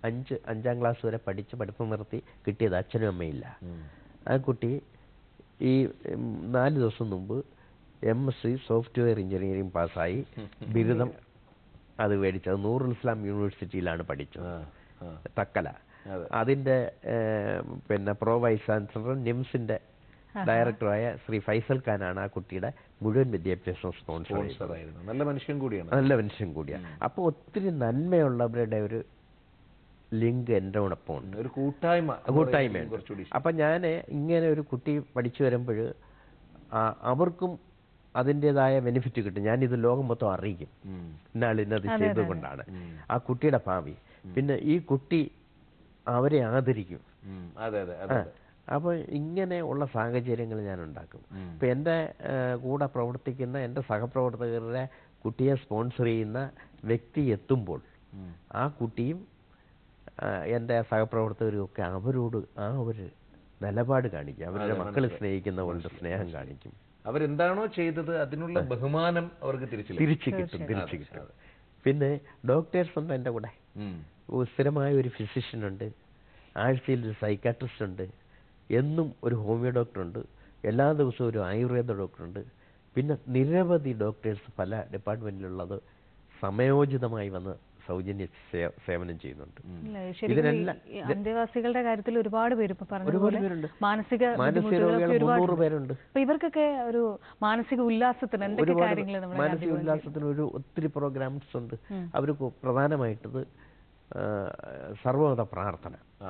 അഞ്ച് അഞ്ചാം ക്ലാസ് വരെ പഠിച്ച് പഠിപ്പ് നിർത്തി കിട്ടിയത് അച്ഛനും അമ്മയില്ല ഉം. ആ കുട്ടി ഈ ഉം, നാല് ദിവസം മുമ്പ് M S C software engineering പാസ്സായി ബിരുദം അത് മേടിച്ചത് നൂറുൽ ഇസ്ലാം യൂണിവേഴ്സിറ്റിയിലാണ് പഠിച്ചത് ആ, ആ. തക്കല അതെ. അതിന്റെ ഏർ, പിന്നെ പ്രോ വൈസ് ചാൻസലർ നിംസിന്റെ ഡയറക്ടറായ ശ്രീ ഫൈസൽ ഖാനാണ് ആ കുട്ടിയുടെ മുഴുവൻ വിദ്യാഭ്യാസം സ്പോൺസർ സ്പോൺസർ ആയിരുന്നു നല്ല മനുഷ്യൻ കൂടിയാണ് നല്ല മനുഷ്യൻ കൂടിയാണ് അപ്പോൾ ഒത്തിരി നന്മയുള്ളവരുടെ ഒരു ലിങ്ക് എൻ്റെ ഒപ്പം ഉണ്ട് ഒരു കൂട്ടായ്മ എന്ന് കൂട്ടായ്മയുണ്ട് പറയുന്നത് കുറച്ചുകൂടി അപ്പം ഞാൻ ഇങ്ങനെ ഒരു കുട്ടി പഠിച്ചു വരുമ്പോൾ അവർക്കും അതിൻ്റെതായ ബെനിഫിറ്റ് കിട്ടും ഞാനിത് ലോകം മൊത്തം അറിയിക്കും ഉം. ഇന്നാൾ ഇന്നത് അതെ, അതെ, ചെയ്തുകൊണ്ടാണ് ഉം. ആ കുട്ടിയുടെ ഭാവി പിന്നെ ഈ കുട്ടി അവരെ ആദരിക്കും ഉം. അതെ അതെ അതെ അതെ. അപ്പോൾ ഇങ്ങനെ ഉള്ള സാഹചര്യങ്ങൾ ഞാൻ ഉണ്ടാക്കും ഉം. ഇപ്പം എൻ്റെ ഏഹ്, കൂടെ പ്രവർത്തിക്കുന്ന എൻ്റെ സഹപ്രവർത്തകരുടെ കുട്ടിയെ സ്പോൺസർ ചെയ്യുന്ന വ്യക്തി എത്തുമ്പോൾ ഉം. ആ കുട്ടിയും ആ, എൻ്റെ സഹപ്രവർത്തകരും ഒക്കെ അവരോട് ആ ഒരു നിലപാട് കാണിക്കും അവരുടെ അതെ, മക്കൾ മനസ്സിലായി. സ്നേഹിക്കുന്ന പോലത്തെ സ്നേഹം കാണിക്കും അവരെന്താണോ ചെയ്തത് അതിനുള്ള ബഹുമാനം അവർക്ക് തിരിച്ചു ലഭിക്കും. തിരിച്ചു കിട്ടും തിരിച്ചു അതെ, കിട്ടും അതെ. പിന്നെ ഡോക്ടേഴ്സ് ഉണ്ട് എൻ്റെ കൂടെ ഉം. ഒരു സ്ഥിരമായ ഒരു ഫിസിഷ്യൻ ഉണ്ട് ആഴ്ചയിൽ ഒരു സൈക്കാട്രിസ്റ്റ് ഉണ്ട് എന്നും ഒരു ഹോമിയോ ഡോക്ടറുണ്ട് എല്ലാ ദിവസവും ഒരു ആയുർവേദ ഡോക്ടറുണ്ട് പിന്നെ നിരവധി ഡോക്ടേഴ്സ് പല ഡിപ്പാർട്ട്മെൻറ്റിലുള്ളത് സമയോചിതമായി വന്ന് സൗജന്യ സേ- സേവനം ചെയ്യുന്നുണ്ട് ഇല്ല, ശരിക്കും ഇതിനെല്ലാം- ഈ അന്തേവാസികളുടെ കാര്യത്തിൽ ഒരുപാട് പേര് ഇപ്പൊ ഒരുപാട് പറഞ്ഞതുപോലെ പേരുണ്ട് മാനസിക മാനസിക ബുദ്ധിമുട്ടുകളൊക്കെ രോഗികൾ ഒരുപാട് മുന്നൂറ് പേരുണ്ട് അപ്പൊ ഇവർക്കൊക്കെ ഒരു മാനസിക ഉല്ലാസത്തിന് എന്തൊക്കെ ഒരുപാട് കാര്യങ്ങൾ നമ്മുടെ മാനസിക ഗാന്ധി ഭവനിൽ ഉല്ലാസത്തിന് ഒരു ഒത്തിരി പ്രോഗ്രാംസ് ഉണ്ട് ഉം. അവർ പ്രധാനമായിട്ടത് ആ, സർവ്വമത പ്രാർത്ഥന ആ.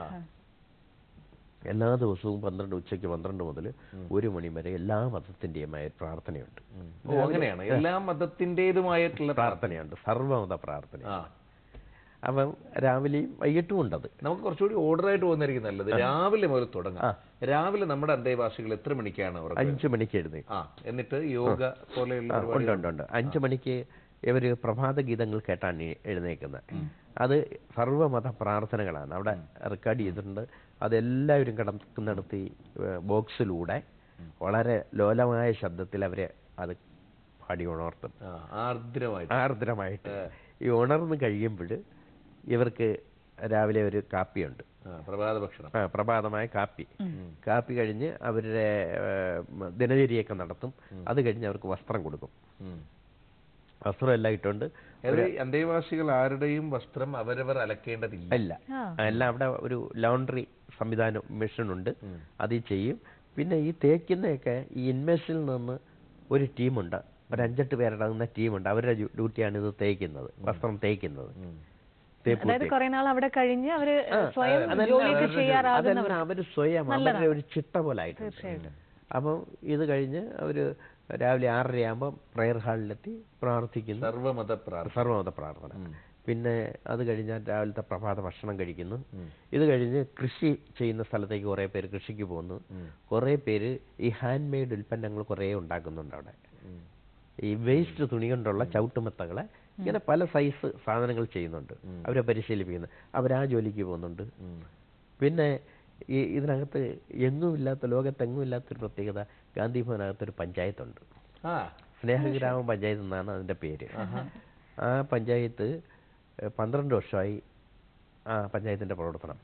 എല്ലാ ദിവസവും പന്ത്രണ്ട് ഉച്ചയ്ക്ക് പന്ത്രണ്ട് മുതൽ ഒരു മണി വരെ എല്ലാ മതത്തിൻ്റെയുമായ പ്രാർത്ഥനയുണ്ട് ഉം. ഓ അങ്ങനെയാണ് എല്ലാ മതത്തിൻ്റെതുമായിട്ടുള്ള പ്രാർത്ഥനയുണ്ട് സർവ്വമത പ്രാർത്ഥന ആ അപ്പം രാവിലെയും വൈകിട്ടും ഉണ്ടത് നമുക്ക് കുറച്ചുകൂടി ഓർഡർ ആയിട്ട് പോകുന്നതായിരിക്കും നല്ലത് രാവിലെ മുതൽ തുടങ്ങാം രാവിലെ നമ്മുടെ അന്തേവാസികൾ എത്ര മണിക്കാണ് ഉറങ്ങുന്നത് അഞ്ചു മണിക്ക് എഴുന്നേക്കും ആ എന്നിട്ട് യോഗ പോലെയുള്ള ആ, പരിപാടി ഉണ്ട് ഉണ്ട് ഉണ്ട് അഞ്ചു മണിക്ക് ഇവർ പ്രഭാത ഗീതങ്ങൾ കേട്ടാണ് ഈ എഴുന്നേക്കുന്നത് അത് സർവ്വമത പ്രാർത്ഥനകളാണ് അവിടെ റെക്കോർഡ് ചെയ്തിട്ടുണ്ട് അതെല്ലാവരും കിടക്കുന്നിടത്ത് ഈ ബോക്സിലൂടെ വളരെ ലോലമായ ശബ്ദത്തിൽ അവരെ അത് പാടി ഉണർത്തും ആ, ആർദ്രമായിട്ട് ആർദ്രമായിട്ട് ഈ ഉണർന്ന് കഴിയുമ്പോൾ ഇവർക്ക് രാവിലെ ഒരു കാപ്പിയുണ്ട് ആ, പ്രഭാത ഭക്ഷണം ആ, പ്രഭാതമായ കാപ്പി കാപ്പി കഴിഞ്ഞ് അവരുടെ ഏഹ്, ദിനചര്യയൊക്കെ നടത്തും അത് കഴിഞ്ഞ് അവർക്ക് വസ്ത്രം കൊടുക്കും ഉം. വസ്ത്രം എല്ലാം ഇട്ടുകൊണ്ട് അതായത് ഈ അന്തേവാസികൾ ആരുടെയും വസ്ത്രം അവരവർ അലക്കേണ്ടതില്ല ഇല്ല ആ. എല്ലാം അവിടെ ഒരു ലോണ്ടറി സംവിധാനം മെഷീൻ ഉണ്ട് അത് ചെയ്യും പിന്നെ ഈ തേക്കുന്നതൊക്കെ ഈ ഇൻവെസ്റ്റിൽ നിന്ന് ഒരു ടീമുണ്ട് ഒരു അഞ്ചെട്ട് പേരടങ്ങുന്ന ടീമുണ്ട് അവരുടെ ഡ്യൂ- ഡ്യൂട്ടിയാണ് ഇത് തേക്കുന്നത് വസ്ത്രം തേക്കുന്നത് ഉം. തേപ്പ് അതായത് കുറെ നാൾ അവിടെ കഴിഞ്ഞ് അവര് സ്വയം അതെല്ലാം ജോലിയൊക്കെ അവരുടെ ജോലി. ചെയ്യാറാകുന്നവർ അതെല്ലാം അവർ സ്വയം അവരുടെ ഒരു ചിട്ട പോലെ ആയിട്ടുണ്ട് തീർച്ചയായിട്ടും അപ്പം ഇത് കഴിഞ്ഞ് അവർ രാവിലെ ആറരയാകുമ്പോൾ പ്രെയർ ഹാളിലെത്തി പ്രാർത്ഥിക്കുന്നു സർവമത പ്രാർത്ഥന സർവമത പ്രാർത്ഥന പിന്നെ അത് കഴിഞ്ഞാൽ രാവിലത്തെ പ്രഭാത ഭക്ഷണം കഴിക്കുന്നു ഉം. ഇത് കഴിഞ്ഞ് കൃഷി ചെയ്യുന്ന സ്ഥലത്തേക്ക് കുറേ പേര് കൃഷിക്ക് പോകുന്നു ഉം. കുറേ പേര് ഈ ഹാൻഡ് മെയ്ഡ് ഉൽപ്പന്നങ്ങൾ കുറേ ഉണ്ടാക്കുന്നുണ്ട് അവിടെ ഉം. ഈ വേസ്റ്റ് തുണി കൊണ്ടുള്ള ചവിട്ടുമെത്തകളെ ഇങ്ങനെ പല സൈസ് സാധനങ്ങൾ ചെയ്യുന്നുണ്ട് അവരെ പരിശീലിപ്പിക്കുന്നു അവരാ ജോലിക്ക് പോകുന്നുണ്ട് ഉം. പിന്നെ ഈ ഇതിനകത്ത് എങ്ങും ഇല്ലാത്ത ലോകത്തെങ്ങും ഇല്ലാത്തൊരു പ്രത്യേകത ഗാന്ധി ഭവനകത്തൊരു പഞ്ചായത്തുണ്ട് ആ സ്നേഹഗ്രാമം പഞ്ചായത്ത് എന്നാണ് അതിൻ്റെ പേര് ആ പഞ്ചായത്ത് ഏഹ്, പന്ത്രണ്ട് വർഷമായി ആ പഞ്ചായത്തിൻ്റെ പ്രവർത്തനം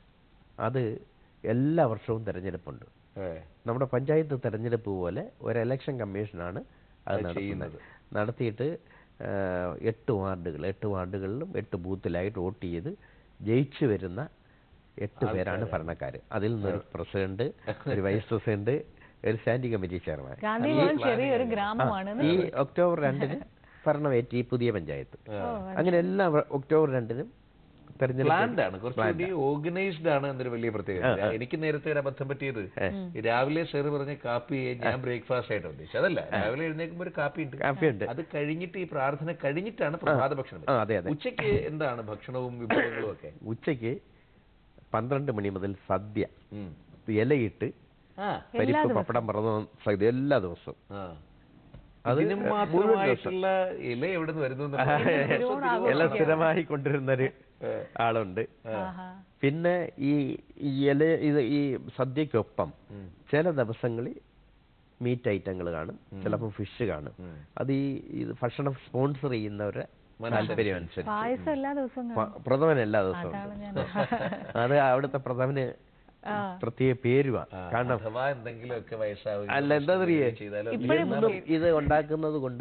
അത് എല്ലാ വർഷവും തിരഞ്ഞെടുപ്പുണ്ട് ഏ. നമ്മുടെ പഞ്ചായത്ത് തെരഞ്ഞെടുപ്പ് പോലെ ഒരു ഇലക്ഷൻ കമ്മീഷനാണ് അത് അത് നടത്തുന്നത് ചെയ്യുന്നത്. നടത്തിയിട്ട് ഏഹ്, എട്ട് വാർഡുകൾ എട്ട് വാർഡുകളിലും എട്ട് ബൂത്തിലായിട്ട് വോട്ട് ചെയ്ത് ജയിച്ചു വരുന്ന എട്ട് പേരാണ് ഭരണക്കാർ അതിൽ നിന്നൊരു പ്രസിഡന്റ് ഒരു വൈസ് പ്രസിഡന്റ് ഒരു standing committee chairman Gandhi Bhavan ചെറിയൊരു ഗ്രാമമാണ് ഈ ഒക്ടോബർ രണ്ടിന് ഭരണമേറ്റ് ഈ പുതിയ പഞ്ചായത്ത് അങ്ങനെ എല്ലാ വ- ഒക്ടോബർ രണ്ടിനും തെരഞ്ഞെടുപ്പ് പ്ലാൻഡ് ആണ് കുറച്ചുകൂടി ഓർഗനൈസ്ഡ് ആണ് എന്നൊരു വലിയ പ്രത്യേകത എനിക്ക് നേരത്തെ ഒരു അബദ്ധം പറ്റിയത് ഈ രാവിലെ ഷെർ പറഞ്ഞ കാപ്പി ഞാൻ ബ്രേക്ക്ഫാസ്റ്റ് ആയിട്ട് ഉദ്ദേശിച്ചത് അതല്ല രാവിലെ എഴുന്നേൽക്കുമ്പോൾ ഒരു കാപ്പി ഉണ്ട് കാപ്പിയുണ്ട് അത് കഴിഞ്ഞിട്ട് ഈ പ്രാർത്ഥന കഴിഞ്ഞിട്ടാണ് പ്രഭാത ഭക്ഷണം ആ അതെ അതെ ഉച്ചയ്ക്ക് എന്താണ് ഭക്ഷണവും വിഭവങ്ങളും ഒക്കെ ഉച്ചയ്ക്ക് പന്ത്രണ്ട് മണി മുതൽ സദ്യ ഉം. ഇലയിട്ട് ആ പരിപ്പ് പപ്പടം പറന്ന സദ്യ എല്ലാ ദിവസവും ആ അത് ഇതിനും മുഴുവൻ ദിവസം. മാത്രമായിട്ടുള്ള ഇല എവിടെ നിന്ന് വരുന്നു ഇല സ്ഥിരമായി കൊണ്ടുവരുന്നൊരു ആളുണ്ട് ആഹാ. പിന്നെ ഈ ഈ ഇല ഇത് ഈ സദ്യക്കൊപ്പം ചില ദിവസങ്ങളിൽ മീറ്റ് ഐറ്റങ്ങൾ കാണും ചിലപ്പോൾ ഫിഷ് കാണും അത് ഈ ഇത് ഭക്ഷണം സ്പോൺസർ ചെയ്യുന്നവരെ താല്പര്യം അനുസരിച്ച് പായസം എല്ലാ ദിവസവും കാണും. പ- പ്രഥമൻ എല്ലാ ദിവസവും അതാണ് ഞാൻ അത് അവിടുത്തെ പ്രഥമന് പ്രത്യേക പേരുവാ ആ, കാരണം അഥവാ എന്തെങ്കിലുമൊക്കെ വയസ്സാവുകയോ അല്ല എന്താ അറിയേ ചെയ്താലോ എന്നും ഇത് ഉണ്ടാക്കുന്നത് കൊണ്ട്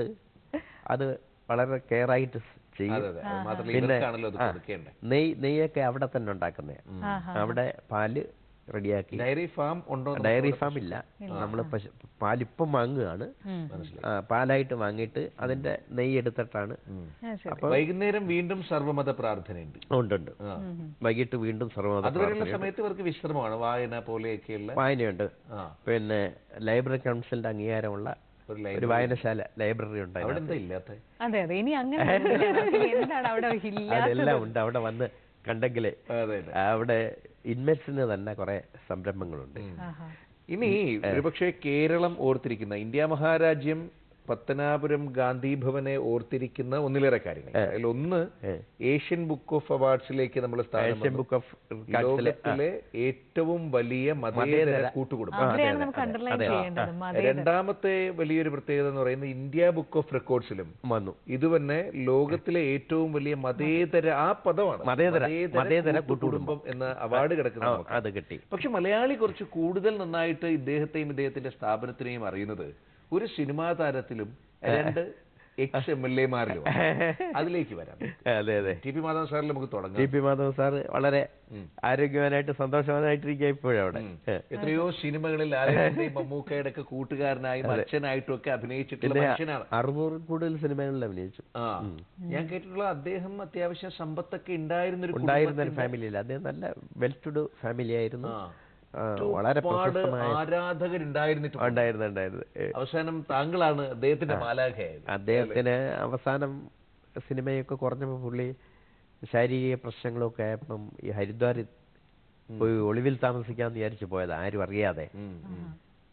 അത് വളരെ കെയർ ആയിട്ട് സ് ചെയ്യും അതെ അതെ അത് മാത്രമല്ല പിന്നെ ഇവർക്കാണല്ലോ അത് ആ, കൊടുക്കേണ്ടത് നെയ് നെയ്യൊക്കെ അവിടെ തന്നെ ഉണ്ടാക്കുന്നേ അവിടെ പാല് റെഡിയാക്കി ഡയറി ഫാം ഉണ്ടോ എന്ന് ഡയറി ഫാം ഇല്ല നമ്മൾ പാലിപ്പം വാങ്ങുകയാണ് ഉം. ആ, പാലായിട്ട് വാങ്ങിയിട്ട് അതിന്റെ നെയ്യ് എടുത്തിട്ടാണ് ആ, ശരി. വൈകുന്നേരം വീണ്ടും സർവ്വമത പ്രാർത്ഥനയുണ്ട് ഉണ്ട് ഉണ്ട് ആ. വൈകിട്ട് വീണ്ടും സർവ്വമത അതുവരെയുള്ള സമയത്ത് ഇവർക്ക് വിശ്രമമാണ് വായന പോലെയൊക്കെയുള്ള വായനയുണ്ട് ആ പിന്നെ ലൈബ്രറി കൗൺസിലിന്റെ അംഗീകാരമുള്ള ഒരു ഒരു വായനശാല ലൈബ്രറി ഉണ്ട് അവിടെ അതിനകത്ത്. എന്താ ഇല്ലാത്ത അതെ അതെ ഇനി അങ്ങനെ എന്താണ് അവിടെ ഇല്ല അതെല്ലാം ഉണ്ട് അവിടെ വന്ന് കണ്ടെങ്കിലേ അതെ അതെ അവിടെ ഇൻവെസ്റ്റിന് തന്നെ കുറെ സംരംഭങ്ങളുണ്ട് ആഹാ. ഇനി ഒരുപക്ഷെ കേരളം ഓർത്തിരിക്കുന്ന ഇന്ത്യ മഹാരാജ്യം പത്തനാപുരം ഗാന്ധി ഭവനെ ഓർത്തിരിക്കുന്ന ഒന്നിലേറെ കാര്യങ്ങൾ അതിൽ ഒന്ന് ഏഷ്യൻ ബുക്ക് ഓഫ് അവാർഡ്സിലേക്ക് നമ്മൾ ഏഷ്യൻ ബുക്ക് ഓഫ് ലോകത്തിലെ ഏറ്റവും വലിയ മതേതര കൂട്ടുകുടുംബം അവിടെയാണ് നമുക്ക് അണ്ടർലൈൻ ചെയ്യേണ്ടത് മതേ രണ്ടാമത്തെ വലിയൊരു പ്രത്യേകത എന്ന് പറയുന്നത് ഇന്ത്യ ബുക്ക് ഓഫ് റെക്കോർഡ്സിലും വന്നു ഇത് തന്നെ ലോകത്തിലെ ഏറ്റവും വലിയ മതേതര ആ പദമാണ് മതേതര- മതേതര കൂട്ടുകുടുംബം എന്ന അവാർഡ് കിടക്കുന്ന ആ, നമുക്ക്. അത് കിട്ടി പക്ഷെ മലയാളി കുറച്ച് കൂടുതൽ നന്നായിട്ട് ഇദ്ദേഹത്തെയും ഇദ്ദേഹത്തിന്റെ സ്ഥാപനത്തിനെയും അറിയുന്നത് ഒരു സിനിമാ താരത്തിലും രണ്ട് എക്സ് എം എൽ എമാരിലും അതിലേക്ക് വരാം അതെ അതെ ടി പി മാധവൻ സാറിൽ നമുക്ക് ടി തുടങ്ങാം പി മാധവൻ സാറ് വളരെ ആരോഗ്യവാനായിട്ട് സന്തോഷവാനായിട്ടിരിക്കുക ഇപ്പോഴും അവിടെ ഏ. എത്രയോ സിനിമകളിൽ ലാലേട്ടന്റെയും മമ്മൂക്കയുടെ ഒക്കെ കൂട്ടുകാരനായും അച്ഛനായിട്ടും ഒക്കെ അഭിനയിച്ചിട്ടുള്ള പിന്നെ മനുഷ്യനാണ് അറുന്നൂറിൽ കൂടുതൽ സിനിമകളിൽ അഭിനയിച്ചു ആ ഞാൻ കേട്ടിട്ടുള്ള അദ്ദേഹം അത്യാവശ്യം സമ്പത്തൊക്കെ ഉണ്ടായിരുന്ന ഒരു ഉണ്ടായിരുന്ന ഒരു ഫാമിലിയിൽ അദ്ദേഹം നല്ല വെൽ ടു ഡു ഫാമിലി ആയിരുന്നു ആ. ആ, വളരെ ഒരുപാട് പ്രശസ്തമായ ആരാധകരുണ്ടായിരുന്നിട്ട് ഉണ്ടായിരുന്നു ഉണ്ടായിരുന്നു ഏ, അവസാനം താങ്കളാണ് അദ്ദേഹത്തിന്റെ മാലാഖയായത് അദ്ദേഹത്തിന് അവസാനം സിനിമയൊക്കെ കുറഞ്ഞപ്പോൾ പുള്ളി ശാരീരിക പ്രശ്നങ്ങളൊക്കെ ആയപ്പം ഈ ഹരിദ്വാറിൽ പോയി ഒളിവിൽ താമസിക്കാമെന്ന് വിചാരിച്ചു പോയത് ആരും അറിയാതെ ഉം, ഉം,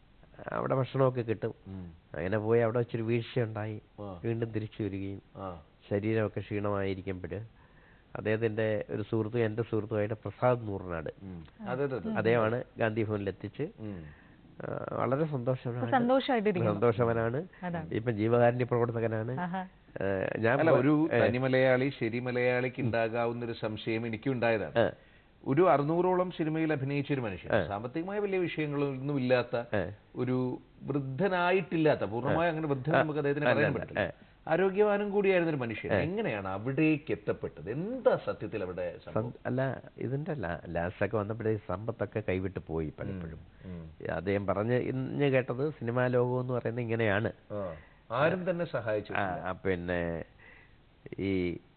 അവിടെ ഭക്ഷണമൊക്കെ കിട്ടും ഉം. അങ്ങനെ പോയി അവിടെ വെച്ചൊരു വീഴ്ചയുണ്ടായി ആ. വീണ്ടും തിരിച്ചു വരികയും ആ, ശരീരമൊക്കെ ക്ഷീണമായിരിക്കുമ്പോൾ അദ്ദേഹത്തിന്റെ ഒരു സുഹൃത്തും എൻ്റെ സുഹൃത്തുമായിട്ട് പ്രസാദ് നൂറിനാട് ഉം. അതെ അതെ അതെ അദ്ദേഹമാണ് ഗാന്ധി ഭവനിൽ എത്തിച്ച് ഉം. ആ, വളരെ സന്തോഷവാനാണ് സന്തോഷമായിട്ടിരിക്കുന്നു സന്തോഷവാനാണ് അതാണ്. ഇപ്പം ജീവകാരുണ്യ പ്രവർത്തകനാണ് ആഹാ. ആ, ഞാൻ അല്ല ഒരു തനി മലയാളി ശരി മലയാളിക്ക് ഉണ്ടാകാവുന്ന ഒരു സംശയം എനിക്കും ഉണ്ടായതാണ് ആ, ഒരു അറുന്നൂറോളം സിനിമയിൽ അഭിനയിച്ച ഒരു മനുഷ്യൻ സാമ്പത്തികമായ വലിയ വിഷയങ്ങളൊന്നും ഇല്ലാത്ത ഒരു വൃദ്ധനായിട്ടില്ലാത്ത പൂർണ്ണമായി അങ്ങനെ വൃദ്ധൻ നമുക്ക് അദ്ദേഹത്തിന് പറയാൻ പറ്റില്ല ആരോഗ്യവാനും കൂടിയായിരുന്ന ഒരു മനുഷ്യൻ എങ്ങനെയാണ് അവിടേക്ക് എത്തപ്പെട്ടത് എന്താ സത്യത്തിൽ അവിടെ സംഭവം സം- അല്ല ഇതിന്റെ ലാസ്റ്റൊക്കെ വന്നപ്പോഴേ സമ്പത്തൊക്കെ കൈവിട്ട് പോയി പലപ്പോഴും ഉം. അദ്ദേഹം പറഞ്ഞ് ഇന്ന് കേട്ടത് സിനിമാ ലോകം എന്ന് പറയുന്നത് ഇങ്ങനെയാണ് ആ. ആരും തന്നെ സഹായിച്ചു ആ, ആ, പിന്നെ ഈ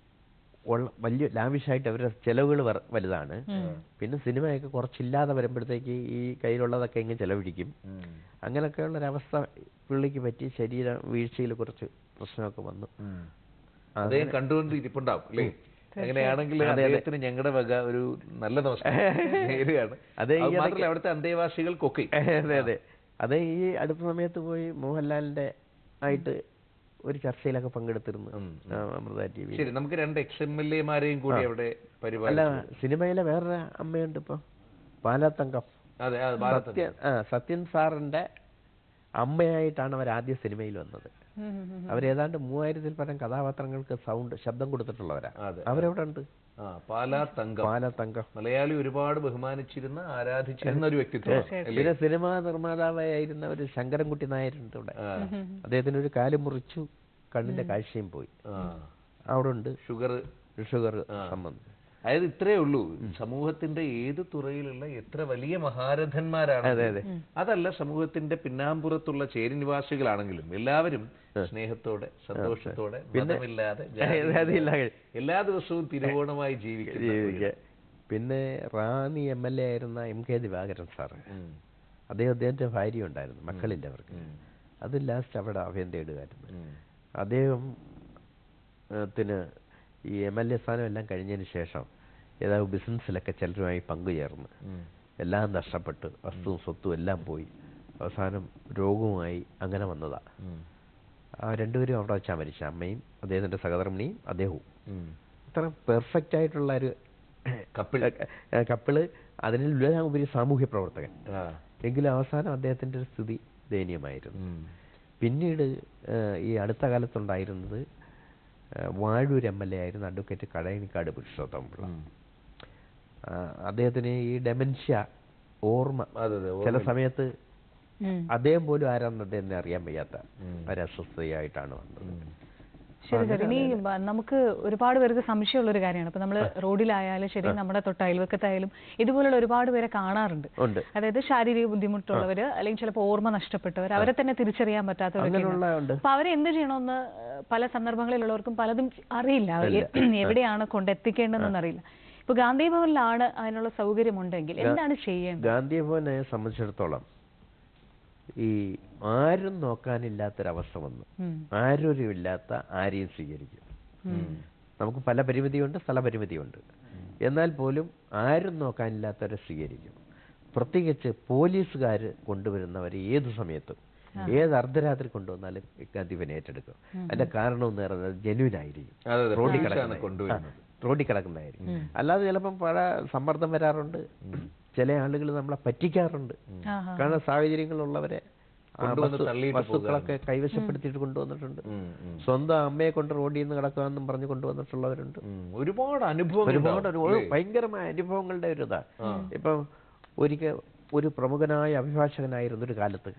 ഉള്ള- വലിയ ലാവിഷായിട്ട് അവരുടെ ചെലവുകൾ വലുതാണ് പിന്നെ സിനിമയൊക്കെ കുറച്ചില്ലാതെ വരുമ്പോഴത്തേക്ക് ഈ കയ്യിലുള്ളതൊക്കെ ഇങ്ങനെ ചെലവഴിക്കും ഉം. അങ്ങനെയൊക്കെയുള്ള ഒരവസ്ഥ പുള്ളിക്ക് പറ്റി ശരീര വീഴ്ചയിൽ കുറച്ച് പ്രശ്നമൊക്കെ വന്നു ഉം. അദ്ദേഹം കണ്ടുകൊണ്ട് ഇരിപ്പുണ്ടാവും അല്ലേ അങ്ങനെയാണെങ്കിൽ അദ്ദേഹത്തിന് ഞങ്ങളുടെ വക ഒരു നല്ല നമസ്കാരം നേരുകയാണ് അതെ, ഈ അത് ഇടയ്ക്ക് മാത്രമല്ല അവിടുത്തെ അന്തേവാസികൾക്കൊക്കെ അതെ അതെ അത് ഈ അടുത്ത സമയത്ത് പോയി മോഹൻലാലിന്റെ ആയിട്ട് ഒരു ചർച്ചയിലൊക്കെ പങ്കെടുത്തിരുന്നു ഉം, ആ, അമൃത ടി വി ശരി നമുക്ക് രണ്ട് എക്സ് എം എൽ എമാരെയും കൂടി അവിടെ അല്ല പരിപാടി സിനിമയിലെ വേറൊരു അമ്മയുണ്ട് ഇപ്പൊ പാലത്തങ്കം അതെ അത് ഭാരതത്തിൽ സത്യൻ ആ സത്യൻ സാറിന്റെ അമ്മയായിട്ടാണ് അവർ ആദ്യ സിനിമയിൽ വന്നത് ഉം, ഉം, ഉം. അവരേതാണ്ട് മൂവായിരത്തിൽ പരം കഥാപാത്രങ്ങൾക്ക് സൗണ്ട് ശബ്ദം കൊടുത്തിട്ടുള്ളവരാ അതെ. അവരവിടെ ഉണ്ട് ആ പാലാ തങ്കം പാലത്തങ്കം മലയാളി ഒരുപാട് ബഹുമാനിച്ചിരുന്ന ആരാധിച്ചിരുന്ന ഒരു വ്യക്തിത്വം പിന്നെ സിനിമാ നിർമ്മാതാവായിരുന്ന ഒരു ശങ്കരൻകുട്ടി നായരുണ്ട് ഇവിടെ ആ. അദ്ദേഹത്തിന് ഒരു കാല് മുറിച്ചു കണ്ണിന്റെ കാഴ്ചയും പോയി ആ. അവിടെ ഉണ്ട് ഷുഗർ ഷുഗർ സംബന്ധം അതായത് ഇത്രേ ഉള്ളൂ സമൂഹത്തിന്റെ ഏത് തുറയിലുള്ള എത്ര വലിയ മഹാരഥന്മാരാണ് അതെ, അതെ. അതല്ല സമൂഹത്തിന്റെ പിന്നാമ്പുറത്തുള്ള ചേരിനിവാസികളാണെങ്കിലും എല്ലാവരും സ്നേഹത്തോടെ സന്തോഷത്തോടെ മതമില്ലാതെ അതില്ല. എല്ലാ ദിവസവും തിരുവോണമായി ജീവിക്കുന്നു ജീവിക്കുക പിന്നെ റാന്നി എം എൽ എ ആയിരുന്ന എം കെ ദിവാകരൻ സാറ് അദ്ദേഹം അദ്ദേഹത്തിന്റെ ഭാര്യ ഉണ്ടായിരുന്നു മക്കളില്ല അവർക്ക് അത് ലാസ്റ്റ് അവിടെ അഭയം തേടുകയായിരുന്നു അദ്ദേഹം ഏഹ്, ത്തിന് ഈ എം എൽ എ സ്ഥാനം എല്ലാം കഴിഞ്ഞതിന് ശേഷം ഏതാ ബിസിനസ്സിലൊക്കെ ചിലരുമായി പങ്കുചേർന്ന് എല്ലാം നഷ്ടപ്പെട്ട് വസ്തുവും സ്വത്തും എല്ലാം പോയി അവസാനം രോഗവുമായി അങ്ങനെ വന്നതാ ആ രണ്ടുപേരും അവിടെ വെച്ചാൽ മരിച്ച അമ്മയും അദ്ദേഹത്തിന്റെ സഹധർമ്മിണിയും അദ്ദേഹവും ഇത്ര പെർഫെക്റ്റ് ആയിട്ടുള്ള ഒരു കപ്പിൾ ഏഹ്, കപ്പിള് അതിനെല്ലാം ഉപരി സാമൂഹ്യ പ്രവർത്തകൻ ആ. എങ്കിലും അവസാനം അദ്ദേഹത്തിന്റെ ഒരു സ്ഥിതി ദയനീയമായിരുന്നു ഉം. പിന്നീട് ഏഹ്, ഈ അടുത്ത കാലത്തുണ്ടായിരുന്നത് ആ, വാഴൂർ എം എൽ എ ആയിരുന്ന അഡ്വക്കേറ്റ് കടയനിക്കാട് പുരുഷോത്തമപിള്ള ആ, അദ്ദേഹത്തിന് ഈ ഡെമൻഷ്യ ഓർമ്മ അതെ അതെ ചില സമയത്ത് ഉം. അദ്ദേഹം പോലും ആരാന്ന് അദ്ദേഹത്തിന് അറിയാൻ വയ്യാത്ത ഒരു അസ്വസ്ഥതയായിട്ടാണ് വന്നത് ശരി ശരി ഇനി ബ- നമുക്ക് ഒരുപാട് പേർക്ക് സംശയമുള്ള ഒരു കാര്യമാണ് ഇപ്പൊ നമ്മൾ റോഡിലായാലും ശരി നമ്മുടെ തൊട്ട് അയൽവക്കത്തായാലും ഇതുപോലുള്ള ഒരുപാട് പേരെ കാണാറുണ്ട് ഉണ്ട് അതായത് ശാരീരിക ബുദ്ധിമുട്ടുള്ളവര് അല്ലെങ്കിൽ ചിലപ്പോൾ ഓർമ്മ നഷ്ടപ്പെട്ടവർ അവരെ തന്നെ തിരിച്ചറിയാൻ പറ്റാത്തവരൊക്കെ ഉണ്ട്. അങ്ങനെയുള്ള ഉണ്ട് അപ്പൊ അവരെ എന്ത് ചെയ്യണമെന്ന് ഏഹ്, പല സന്ദർഭങ്ങളിലുള്ളവർക്കും പലതും അറിയില്ല എ- എവിടെയാണ് കൊണ്ടെത്തിക്കേണ്ടതെന്ന് അറിയില്ല ഇപ്പൊ ഗാന്ധി ഭവനിലാണ് അതിനുള്ള സൗകര്യമുണ്ടെങ്കിൽ എന്താണ് ചെയ്യേണ്ടത് ഗാന്ധി ഭവനെ സംബന്ധിച്ചിടത്തോളം ഈ ആരും നോക്കാനില്ലാത്തൊരവസ്ഥ വന്നു ഉം. ആരോരും ഇല്ലാത്ത ആരെയും സ്വീകരിക്കും നമുക്ക് പല പരിമിതിയുണ്ട് സ്ഥലപരിമിതിയുണ്ട് എന്നാൽ പോലും ആരും നോക്കാനില്ലാത്തവരെ സ്വീകരിക്കും പ്രത്യേകിച്ച് പോലീസുകാർ കൊണ്ടുവരുന്നവരെ ഏത് സമയത്തും ഏത് അർദ്ധരാത്രി കൊണ്ടുവന്നാലും ഗാന്ധിവൻ ഏറ്റെടുക്കും അതിന്റെ കാരണം എന്ന് പറയുന്നത് ജെന്യൂൻ ആയിരിക്കും അതെ അതെ റോഡിൽ പോലീസാണ് കിടക്കുന്ന കൊണ്ടുവരുന്നത് റോഡിൽ കിടക്കുന്നതായിരിക്കും അല്ലാതെ ചിലപ്പം പല സമ്മർദ്ദം വരാറുണ്ട് ചില ആളുകൾ നമ്മളെ പറ്റിക്കാറുണ്ട് ആഹാ. കാരണം സാഹചര്യങ്ങളുള്ളവരെ ആ കൊണ്ടുവന്ന് വസ്തു- തള്ളിയിട്ട് വസ്തുക്കളൊക്കെ കൈവശപ്പെടുത്തിയിട്ട് കൊണ്ടുവന്നിട്ടുണ്ട് ഉം, ഉം. സ്വന്തം അമ്മയെ കൊണ്ട് റോഡിൽ നിന്ന് കിടക്കാമെന്നും പറഞ്ഞ് കൊണ്ടുവന്നിട്ടുള്ളവരുണ്ട് ഉം. ഒരുപാട് അനുഭവം ഒരുപാട് ഒരു ഒരു ഭയങ്കരമായ അനുഭവങ്ങളുടെ ഒരു ഇതാ ഇപ്പം ഒരിക്കൽ ഒരു പ്രമുഖനായ അഭിഭാഷകനായിരുന്ന ഒരു കാലത്ത്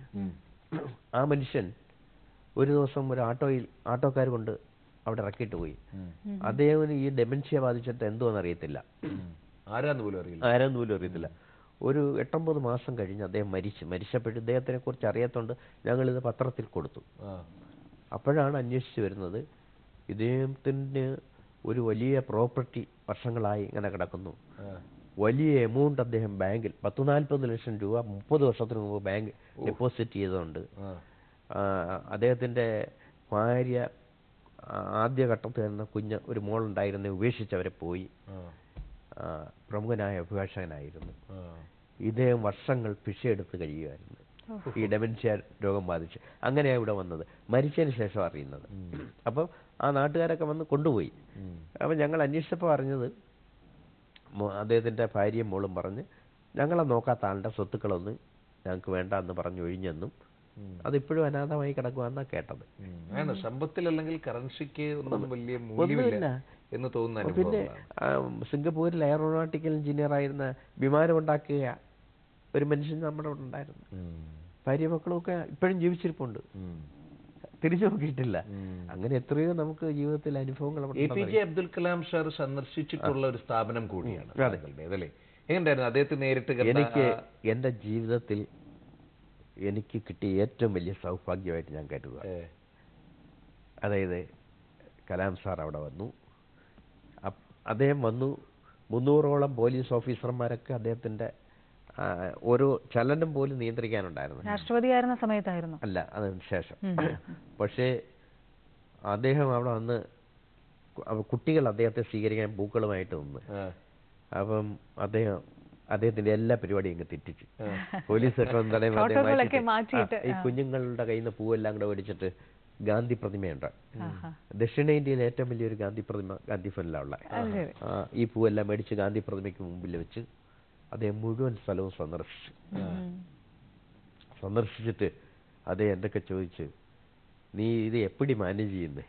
ആ മനുഷ്യൻ ഒരു ദിവസം ഒരു ഓട്ടോയിൽ ആട്ടോക്കാർ കൊണ്ട് അവിടെ ഇറക്കിയിട്ട് പോയി അദ്ദേഹത്തിന് ഈ ഡെമൻഷ്യ ബാധിച്ചിട്ട് എന്തോന്ന് അറിയത്തില്ല ആരാന്ന് പോലും അറിയില്ല ആരാന്ന് പോലും അറിയത്തില്ല ഒരു എട്ടൊമ്പത് മാസം കഴിഞ്ഞ് അദ്ദേഹം മരിച്ചു മരിച്ചപ്പോഴും ഇദ്ദേഹത്തിനെ കുറിച്ച് അറിയാത്തോണ്ട് ഞങ്ങളിത് പത്രത്തിൽ കൊടുത്തു ആ. അപ്പോഴാണ് അന്വേഷിച്ച് വരുന്നത് ഇദ്ദേഹത്തിന് ഒരു വലിയ പ്രോപ്പർട്ടി വർഷങ്ങളായി ഇങ്ങനെ കിടക്കുന്നു ആ. വലിയ എമൗണ്ട് അദ്ദേഹം ബാങ്കിൽ പത്ത് നാൽപ്പത് ലക്ഷം രൂപ മുപ്പത് വർഷത്തിന് മുമ്പ് ബാങ്ക് ഡെപ്പോസിറ്റ് ചെയ്തുകൊണ്ട് ആ. ആ, അദ്ദേഹത്തിന്റെ ഭാര്യ ആ, ആദ്യ ഘട്ടത്തിൽ തന്നെ കുഞ്ഞ് ഒരു മോളുണ്ടായിരുന്നെ ഉപേക്ഷിച്ചവരെ പോയി ആ. ആ, പ്രമുഖനായ അഭിഭാഷകനായിരുന്നു ആ. ഇദ്ദേഹം വർഷങ്ങൾ പിഷയെടുത്ത് കഴിയുമായിരുന്നു ഈ ഡെമൻഷ്യ രോഗം ബാധിച്ച് അങ്ങനെയാണ് ഇവിടെ വന്നത് മരിച്ചതിന് ശേഷം അറിയുന്നത് അപ്പം ആ നാട്ടുകാരൊക്കെ വന്ന് കൊണ്ടുപോയി ഉം. അപ്പം ഞങ്ങൾ അന്വേഷിച്ചപ്പോൾ അറിഞ്ഞത് മോ- അദ്ദേഹത്തിൻ്റെ ഭാര്യയും മോളും പറഞ്ഞ് ഞങ്ങളെ നോക്കാത്ത ആളുടെ സ്വത്തുക്കളൊന്നും ഞങ്ങൾക്ക് വേണ്ട എന്ന് പറഞ്ഞ് ഒഴിഞ്ഞെന്നും അതിപ്പോഴും അനാഥമായി കിടക്കുവാന്നാണ് കേട്ടത് ഉം. ആണ് സമ്പത്തിൽ അല്ലെങ്കിൽ കറൻസിക്ക് ഒന്നും വലിയ ഒന്നുമില്ല. മൂല്യമില്ല എന്ന് തോന്നുന്ന പിന്നെ അനുഭവങ്ങളാണ് ആ, സിംഗപ്പൂരിൽ എയറോനോട്ടിക്കൽ എഞ്ചിനീയർ ആയിരുന്ന വിമാനം ഉണ്ടാക്കിയ ഒരു മനുഷ്യൻ നമ്മുടെ അവിടെ ഉണ്ടായിരുന്നു ഉം. ഭാര്യ മക്കളുമൊക്കെ ഇപ്പോഴും ജീവിച്ചിരിപ്പുണ്ട് ഉം. തിരിച്ചു നോക്കിയിട്ടില്ല ഉം. അങ്ങനെ എത്രയോ നമുക്ക് ജീവിതത്തിൽ അനുഭവങ്ങൾ അവിടെ എ പി ഉണ്ടായി. ജെ അബ്ദുൽ കലാം സാർ സന്ദർശിച്ചിട്ടുള്ള ഒരു സ്ഥാപനം കൂടിയാണ് താങ്കളുടേത് അല്ലേ എങ്ങനെയായിരുന്നു അദ്ദേഹത്തെ നേരിട്ട് കണ്ട എനിക്ക് ആ- എൻ്റെ ജീവിതത്തിൽ എനിക്ക് കിട്ടിയ ഏറ്റവും വലിയ സൗഭാഗ്യമായിട്ട് ഞാൻ കരുതുക ഏ, അതായത് കലാം സാർ അവിടെ വന്നു അപ്പ് അദ്ദേഹം വന്നു മുന്നൂറോളം പോലീസ് ഓഫീസർമാരൊക്കെ അദ്ദേഹത്തിൻ്റെ ആ, ഓരോ ചലനം പോലും നിയന്ത്രിക്കാനുണ്ടായിരുന്നു രാഷ്ട്രപതിയായിരുന്ന സമയത്തായിരുന്നു അല്ല അതിന് ശേഷം പക്ഷേ അദ്ദേഹം അവിടെ വന്ന് കു- അവ- കുട്ടികൾ അദ്ദേഹത്തെ സ്വീകരിക്കാൻ പൂക്കളുമായിട്ട് നിന്ന് ആ, അപ്പം അദ്ദേഹം അദ്ദേഹത്തിന്റെ എല്ലാ പരിപാടിയും ഇങ്ങ് തെറ്റിച്ചു പോലീസൊക്കെ വന്ന് തടയുമ്പോൾ അദ്ദേഹം പ്രോട്ടോക്കോളൊക്കെ മാറ്റിയിട്ട്, മാറ്റിയിട്ട്, ആ, ഈ കുഞ്ഞുങ്ങളുടെ കയ്യിൽ നിന്ന് പൂവെല്ലാം കൂടെ മേടിച്ചിട്ട് ഗാന്ധി പ്രതിമയുണ്ട് ആഹാ. ദക്ഷിണേന്ത്യയിലെ ഏറ്റവും വലിയൊരു ഗാന്ധി പ്രതിമ ഗാന്ധി ഫനിലാണ് ഉള്ള അത് ശരി ഈ പൂവെല്ലാം മേടിച്ച് ഗാന്ധി പ്രതിമയ്ക്ക് മുമ്പിൽ വെച്ച് അദ്ദേഹം മുഴുവൻ സ്ഥലവും സന്ദർശിച്ചു ഉം. സന്ദർശിച്ചിട്ട് അദ്ദേഹം എന്തൊക്കെ ചോദിച്ചു നീ ഇത് എപ്പിടി മാനേജ് ചെയ്യുന്നേ